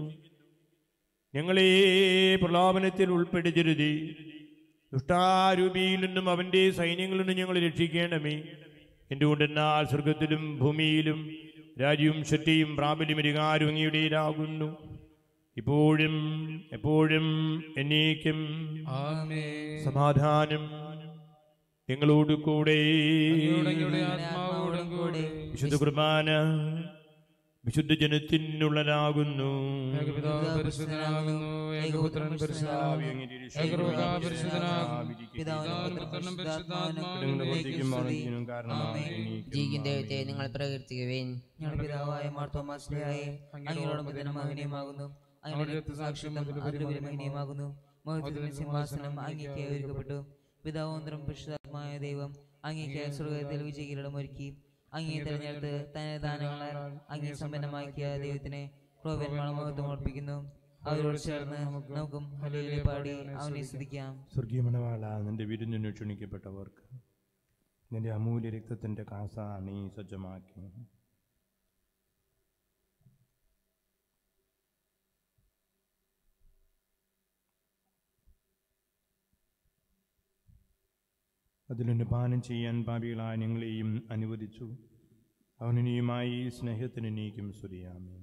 ഞങ്ങളെ പ്രലോഭനത്തിൽ ഉൾപ്പെടുത്തരുതേ ദുഷ്ടാരൂപിയിൽ നിന്നും അവന്റെ സൈന്യങ്ങളിൽ നിന്നും ഞങ്ങൾ രക്ഷിക്കണമേ എന്തുകൊണ്ടെന്നാൽ സ്വർഗത്തിലും ഭൂമിയിലും രാജ്യവും ശക്തിയും പ്രാബല്യം അധികാരവും അങ്ങയുടേതാകുന്നു ഇപ്പോഴും എപ്പോഴും എന്നേക്കും ആമേ സമാധാനം നിങ്ങളോട് കൂടെ അങ്ങയുടെ ആത്മാവോടും കൂടെ വിശുദ്ധ കുർബാന വിശുദ്ധ ജനത്തിനുള്ളതാകുന്നു ഏകപിതാവ് പരിശുദ്ധനാകുന്നു ഏകപുത്രൻ പരിശുദ്ധനാകുന്നു ഏകറുക പരിശുദ്ധനാകുന്നു പിതാവിനും പുത്രനും പരിശുദ്ധാത്മാവിനും ജീവിക്കുന്ന ദൈവത്തെ നിങ്ങൾ പ്രകീർത്തിക്കുവേൻ ഞങ്ങളുടെ പിതാവായ മാർത്തോമാശ്രയായ അങ്ങയോട് മുതലും മഹനീയമാകുന്നു അങ്ങയുടെ രക്തസാക്ഷ്യം അതിലുപരി മഹനീയമാകുന്നു മഹത്വത്തിന്റെ സിംഹാസനം അങ്ങേക്ക് ഒരുക്കപ്പെട്ടു പിതാവോന്തരം പരിശുദ്ധാത്മായ ദൈവം അങ്ങേക്ക് സ്വർഗത്തിൽ വിജയകിരീടം ഒരുക്കി അങ്ങേ തെരഞ്ഞെടുത്ത് തന്നെ ദാനങ്ങളാൽ അങ്ങേ സമ്പന്നമാക്കിയ ദൈവത്തിനെ ക്രോവന്മാർ മഹത്വം അർപ്പിക്കുന്നു അവരോട് ചേർന്ന് നമുക്കും ഹല്ലേലൂയ പാടി അവനെ സ്തുതിക്കാം സ്വർഗീയ മണവാള നിന്റെ വിരുന്നിന് ക്ഷണിക്കപ്പെട്ടവർക്ക് നിന്റെ അമൂല്യ രക്തത്തിന്റെ കാസ നീ സജ്ജമാക്കി അതിലൊന്ന് പാനം ചെയ്യാൻ പാപികളായ ഞങ്ങളെയും അനുവദിച്ചു അവനിനിയുമായി സ്നേഹത്തിന് നീക്കും സുരിയാമേ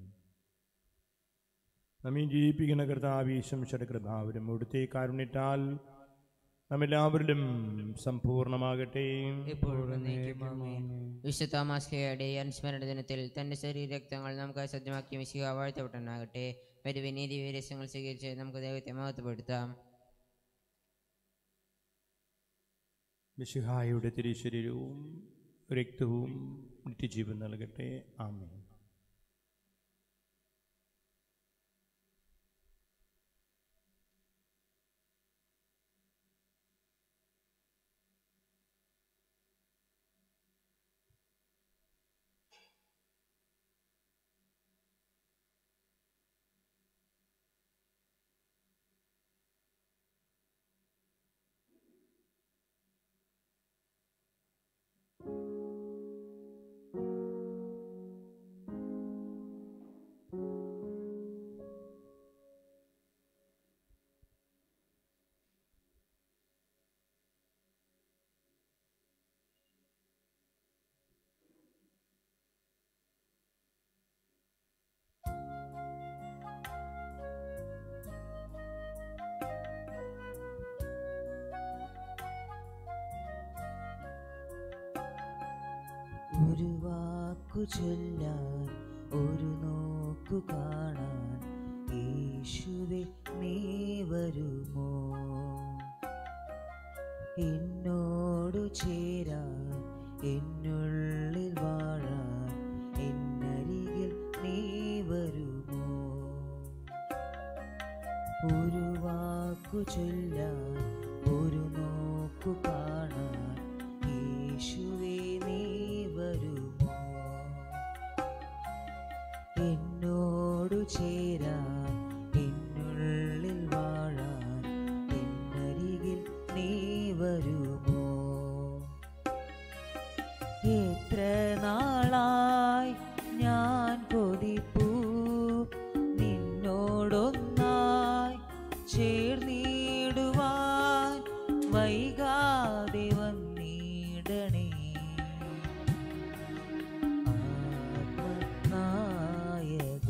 നമ്മെ ജീവിപ്പിക്കുന്ന കർത്താവീശം ശരകൃഭാവരും അവിടുത്തെ കാരുണ്യത്താൽ നമ്മെല്ലാവരിലും സമ്പൂർണമാകട്ടെ എപ്പോഴും എന്നേക്കും ആമേൻ. വിശുദ്ധ തോമാസ്കയുടെ അനുസ്മരണ ദിനത്തിൽ തന്റെ ശരീരരക്തങ്ങൾ നമുക്ക് സജ്ജമാക്കി മിശിക വാഴ്ത്തപ്പെട്ടനാകട്ടെ പരിവിനീതി വീരസ്യങ്ങൾ സ്വീകരിച്ച് നമുക്ക് ദൈവത്തെ മഹത്വപ്പെടുത്താം മിശിഹായുടെ തിരുശരീരവും രക്തവും നിത്യജീവൻ നൽകട്ടെ ആമേൻ ഒരു വാക്കു ചൊല്ലാൻ ഒരു നോക്കു കാണാൻ യേശുവെ നീ വരുമോ എന്നോടു ചേരാൻ എന്നുള്ളിൽ വാഴാൻ എന്നരികിൽ നീ വരുമോ ഒരു വാക്കു ചൊല്ലാൻ ഒരു നോക്കു കാണാൻ യേശുവേ നീ വരുമോ എന്നോടു ചേരാൻ എന്നുള്ളിൽ വാഴാൻ എന്നരികിൽ നീ വരുമോ എത്ര നാളായി ഞാൻ കൊതിപ്പൂ നിന്നോടൊന്നായി ചേർന്നിടുവാൻ വൈകാതെ വന്നിടണേ ആത്മനായക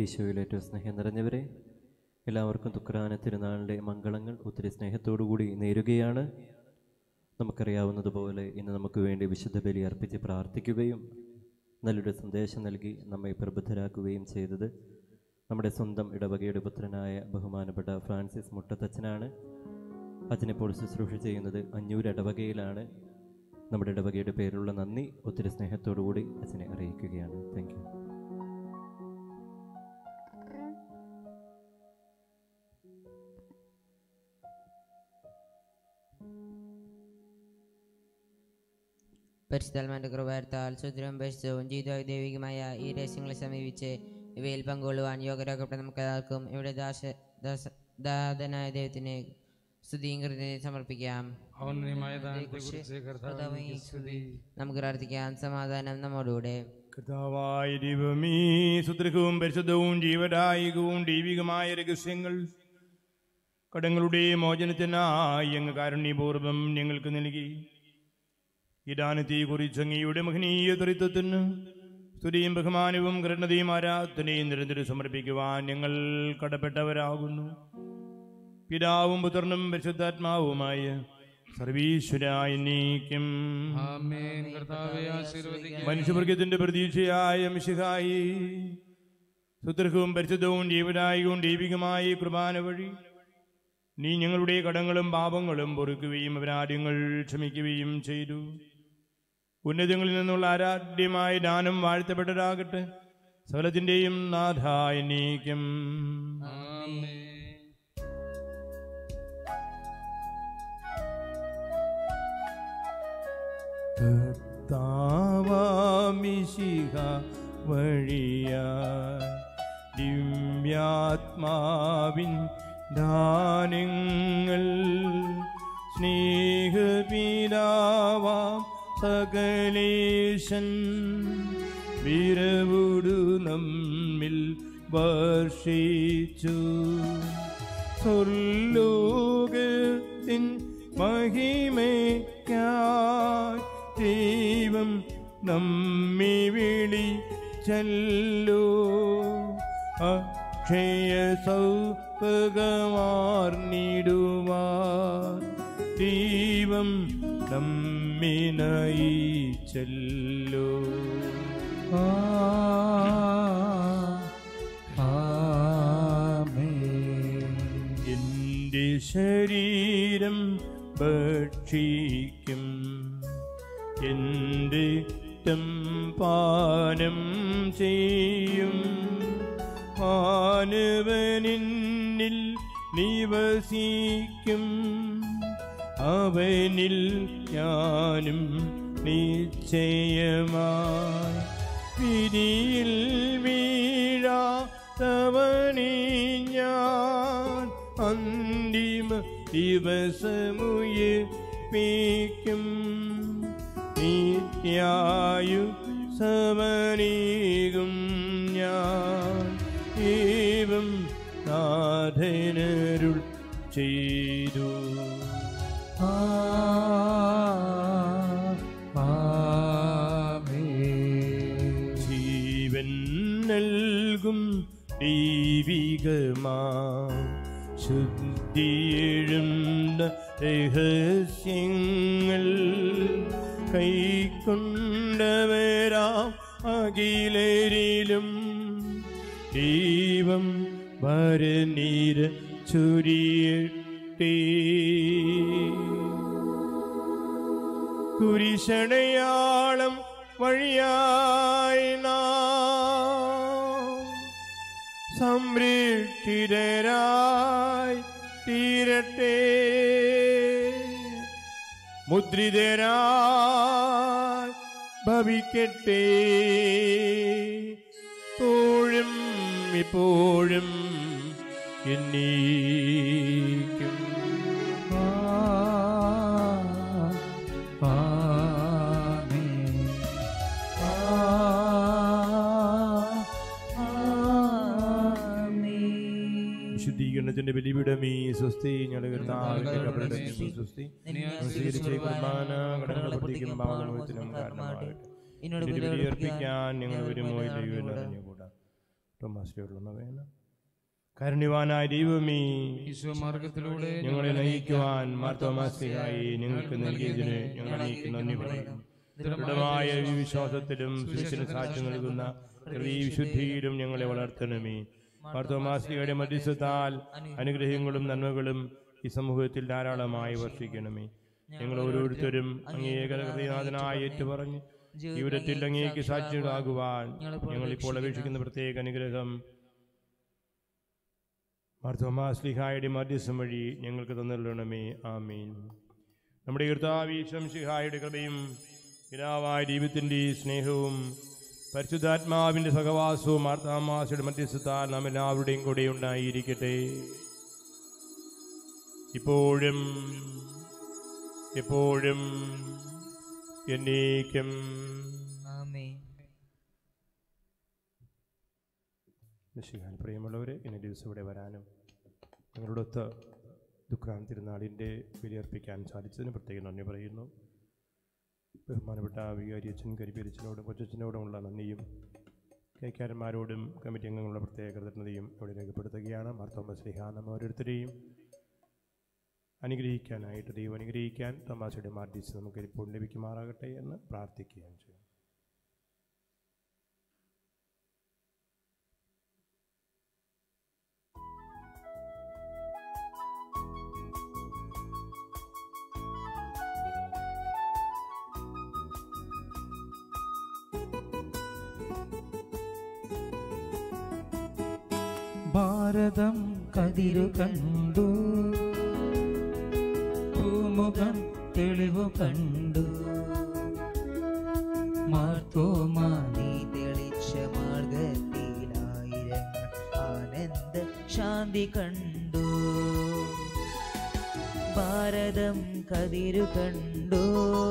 ഈശോയിൽ ഏറ്റവും സ്നേഹം നിറഞ്ഞവരെ എല്ലാവർക്കും തുക്രാന തിരുനാളിൻ്റെ മംഗളങ്ങൾ ഒത്തിരി സ്നേഹത്തോടുകൂടി നേരുകയാണ് നമുക്കറിയാവുന്നതുപോലെ ഇന്ന് നമുക്ക് വേണ്ടി വിശുദ്ധ ബലി അർപ്പിച്ച് പ്രാർത്ഥിക്കുകയും നല്ലൊരു സന്ദേശം നൽകി നമ്മെ പ്രബുദ്ധരാക്കുകയും ചെയ്തത് നമ്മുടെ സ്വന്തം ഇടവകയുടെ പുത്രനായ ബഹുമാനപ്പെട്ട ഫ്രാൻസിസ് മുട്ടത്തച്ഛനാണ് അച്ഛനിപ്പോൾ ശുശ്രൂഷ ചെയ്യുന്നത് അഞ്ഞൂർ ഇടവകയിലാണ് നമ്മുടെ ഇടവകയുടെ പേരിലുള്ള നന്ദി ഒത്തിരി സ്നേഹത്തോടു കൂടി അച്ഛനെ അറിയിക്കുകയാണ് താങ്ക് യു പരിശുദ്ധൽമാന്റെ കൃപയർത്താൽ സുദൃഢം പരിശുദ്ധവും ജീവിതവും ദൈവികമായ ഈ രഹസ്യങ്ങളെ സമീപിച്ച് ഇവയിൽ പങ്കുകൊള്ളുവാൻ യോഗ്യരാക്കപ്പെട്ട നമുക്ക് എല്ലാവർക്കും ഇവിടെ ദാസ ദാസ ദാതനായ ദൈവത്തിന് സ്തുതിയും കൃതജ്ഞതയും സമർപ്പിക്കാം ഔന്നത്യമായ ദാനത്തെക്കുറിച്ച് കർത്താവിനെ സ്തുതി നമുക്ക് പ്രാർത്ഥിക്കാം സമാധാനം നമ്മോടുകൂടെ കർത്താവായ ദൈവമേ സുദൃഢവും പരിശുദ്ധവും ജീവദായകവും ദൈവികമായ രഹസ്യങ്ങൾ കടങ്ങളുടെ മോചനത്തിനായി അങ്ങ് കാരുണ്യപൂർവ്വം ഞങ്ങൾക്ക് നൽകി ഈ ദാനത്തെക്കുറിച്ച് അങ്ങയുടെ മഹനീയ ത്രിത്വത്തിന് സ്തുതിയും ബഹുമാനവും കരുണതയും ആരാധനയും നിരന്തരം സമർപ്പിക്കുവാൻ ഞങ്ങൾ കടപ്പെട്ടവരാകുന്നു പിതാവും പുത്രനും പരിശുദ്ധാത്മാവുമായ സർവീശ്വരായ നീക്കും ആമേൻ കർത്താവെ ആശീർവദിക്കുക മനുഷ്യവർഗത്തിന്റെ പ്രതീക്ഷയായ മിശിഹായി സുദൃഢവും പരിശുദ്ധവും ജീവനായകവും ദൈവികമായ ഈ കുർബാന വഴി നീ ഞങ്ങളുടെ കടങ്ങളും പാപങ്ങളും പൊറുക്കുകയും അപരാധങ്ങൾ ക്ഷമിക്കുകയും ചെയ്തു ഉന്നതങ്ങളിൽ നിന്നുള്ള ആരാധ്യമായ ദാനം വാഴ്ത്തപ്പെട്ടതാകട്ടെ സകലത്തിന്റെയും നാഥായ നീക്കും ആമേൻ കർത്താവാമിശിഹ വഴിയായി ദിവ്യാത്മാവിൻ ദാനങ്ങൾ സ്നേഹപീരാവാം സകലേശൻ വിരവുടു നമ്മിൽ വർഷിച്ചു സ്വർലോകത്തിൻ മഹിമയ്ക്കായി ദൈവം നമ്മെ വിളിച്ചല്ലോ അക്ഷയ സൗഭഗമാർന്നിടുവാൻ ദൈവം നമ്മെ നയിച്ചല്ലോ എന്റെ ശരീരം ഭക്ഷിക്കും എന്റെ രക്തം പാനം ചെയ്യും മാനവനിൽ നിവസിക്കും അവനിൽ ഞാനും നിശ്ചയമായി പിരിയിൽ വീഴാത്തവനെ ഞാൻ അന്തിമ ദിവസമുയർപ്പിക്കും നിത്യായു സമനീകും ഞാൻ ഏവം നാഥനരുൾ ചെയ്തു ജീവൻ നൽകും ദൈവികമാ ശുദ്ധിയെഴുന്ന രഹസ്യങ്ങൾ കൈക്കൊണ്ടവരാം അഖിലരിലും ദൈവം വരനീര ചുരിയട്ടേ കുരിശടയാളം വഴിയായി നാം സംരക്ഷിതരായി തീരട്ടെ മുദ്രിതരായി ഭവിക്കട്ടെ എപ്പോഴും ഇപ്പോഴും എന്നീക്കും വിശുദ്ധീകരണത്തിന്റെ ബലിപീഠമേ സ്വസ്തി ഞങ്ങളുടെ കർത്താവിന്റെ കബറിടമേ സ്വസ്തി സ്വീകരിച്ച ഈ കുർബാന കടങ്ങളെ പ്രതിക്കും പാവനമോചനം കാരണമാകട്ടെ എന്നോട് ഇതിന് ബലിയർപ്പിക്കാൻ ബലിയർപ്പിക്കാൻ നിങ്ങൾ വരുമോ ഇല്ലയോ എന്നറിഞ്ഞുകൂടാ ടോമാസിലുള്ള വേണം കാരുണ്യവാനായ ദൈവമേ ഈശോ മാർഗത്തിലൂടെ ഞങ്ങളെ നയിക്കുവാൻ മാർത്തോമാസിയായി നിങ്ങൾക്ക് നൽകിയതിന് ഞങ്ങൾ അങ്ങേക്ക് നന്ദി പറയുന്നു ദൃഢമായ ഈ വിശ്വാസത്തിലും സുശിന് സാക്ഷ്യം നൽകുന്ന ഈ വിശുദ്ധിയിലും ഞങ്ങളെ വളർത്തണമേ മാർത്തോമാസികയുടെ മധ്യസ്ഥത്താൽ അനുഗ്രഹങ്ങളും നന്മകളും ഈ സമൂഹത്തിൽ ധാരാളമായി വർഷിക്കണമേ ഞങ്ങൾ ഓരോരുത്തരും അങ്ങേകനാഥനായി ഏറ്റുപറഞ്ഞ് ജീവിതത്തിൽ അങ്ങേക്ക് സാക്ഷികളാകുവാൻ ഞങ്ങൾ ഇപ്പോൾ അപേക്ഷിക്കുന്ന പ്രത്യേക അനുഗ്രഹം മാർത്തോമാസ്ലിഹായുടെ മധ്യസ്ഥം വഴി ഞങ്ങൾക്ക് തന്നിരണമേ ആമീൻ നമ്മുടെ കർത്താവീശം ശിഹായുടെ കൃപയും പിതാവായ ദൈവത്തിൻ്റെ സ്നേഹവും പരിശുദ്ധാത്മാവിൻ്റെ സഹവാസവും മാർത്താമാസയുടെ മധ്യസ്ഥത്താൽ നാം എല്ലാവരുടെയും കൂടെ ഉണ്ടായിരിക്കട്ടെ ഇപ്പോഴും എപ്പോഴും എന്നേക്കും ആമേൻ മിശിഹാൻ പ്രിയമുള്ളവരെ ഇനി ദിവസം ഇവിടെ വരാനും നിങ്ങളോടൊത്ത് ദുഃഖാൻ തിരുനാളിൻ്റെ ബലിയർപ്പിക്കാൻ സാധിച്ചതിന് പ്രത്യേകം നന്ദി പറയുന്നു ബഹുമാനപ്പെട്ട വികാരി അച്ഛൻ കരിപ്പേരിച്ചനോടും കൊച്ചച്ഛനോടുമുള്ള നന്ദിയും കൈക്കാരന്മാരോടും കമ്മിറ്റി അംഗങ്ങളുടെ പ്രത്യേക കൃതജ്ഞതയും ഇവിടെ രേഖപ്പെടുത്തുകയാണ് മാർത്തോമ സ്ലിഹ നമ്മ ഓരോരുത്തരെയും അനുഗ്രഹിക്കാനായിട്ട് ദൈവം അനുഗ്രഹിക്കാൻ തമാശയുടെ മാർഡിസ് നമുക്ക് ഇപ്പോൾ ലഭിക്കുമാറാകട്ടെ എന്ന് പ്രാർത്ഥിക്കുകയും ചെയ്യും ഭാരതം കതിരു കണ്ടു പൂമുഖം തെളിവു കണ്ടു മാർത്തോമാ നീ തെളിച്ച മാർഗത്തിലായിരങ്ങൾ ആനന്ദ ശാന്തി കണ്ടു ഭാരതം കതിരു കണ്ടു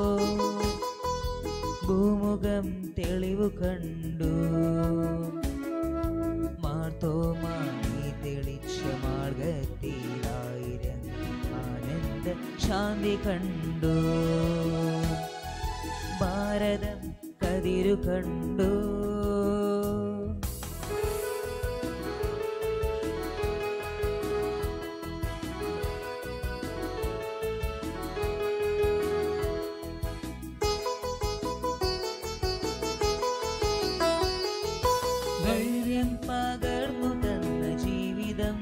ഭൂമുഖം തെളിവു കണ്ടു മാർത്തോമാ നീ തെളിച്ച മാർഗത്തിലായിരം ആനന്ദ ശാന്തി കണ്ടു ഭാരതം കതിരു കണ്ടു ധൈര്യം പകർന്നു തന്ന ജീവിതം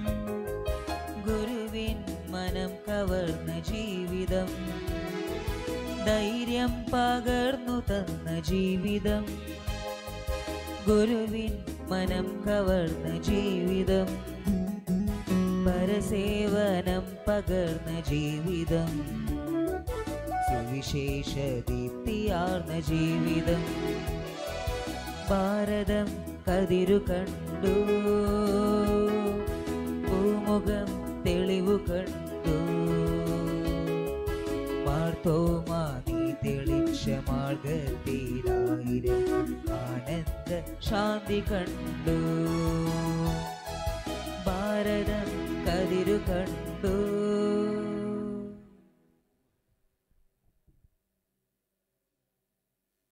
ഗുരുവിൻ മനം കവർന്ന ജീവിതം ധൈര്യം പകർന്നു തന്ന ജീവിതം ഗുരുവിൻ മനം കവർന്ന ജീവിതം പരസേവനം പകർന്ന ജീവിതം സുവിശേഷ ദീപ്തിയാർന്ന ജീവിതം ഭാരതം കതിരു കണ്ടു ഭൂമുഖം തെളിവു കണ്ടു മാർത്തോമാ നീ തെളിച്ച മാർഗത്തിലായിരം ആനന്ദ ശാന്തി കണ്ടു ഭാരതം കതിരു കണ്ടു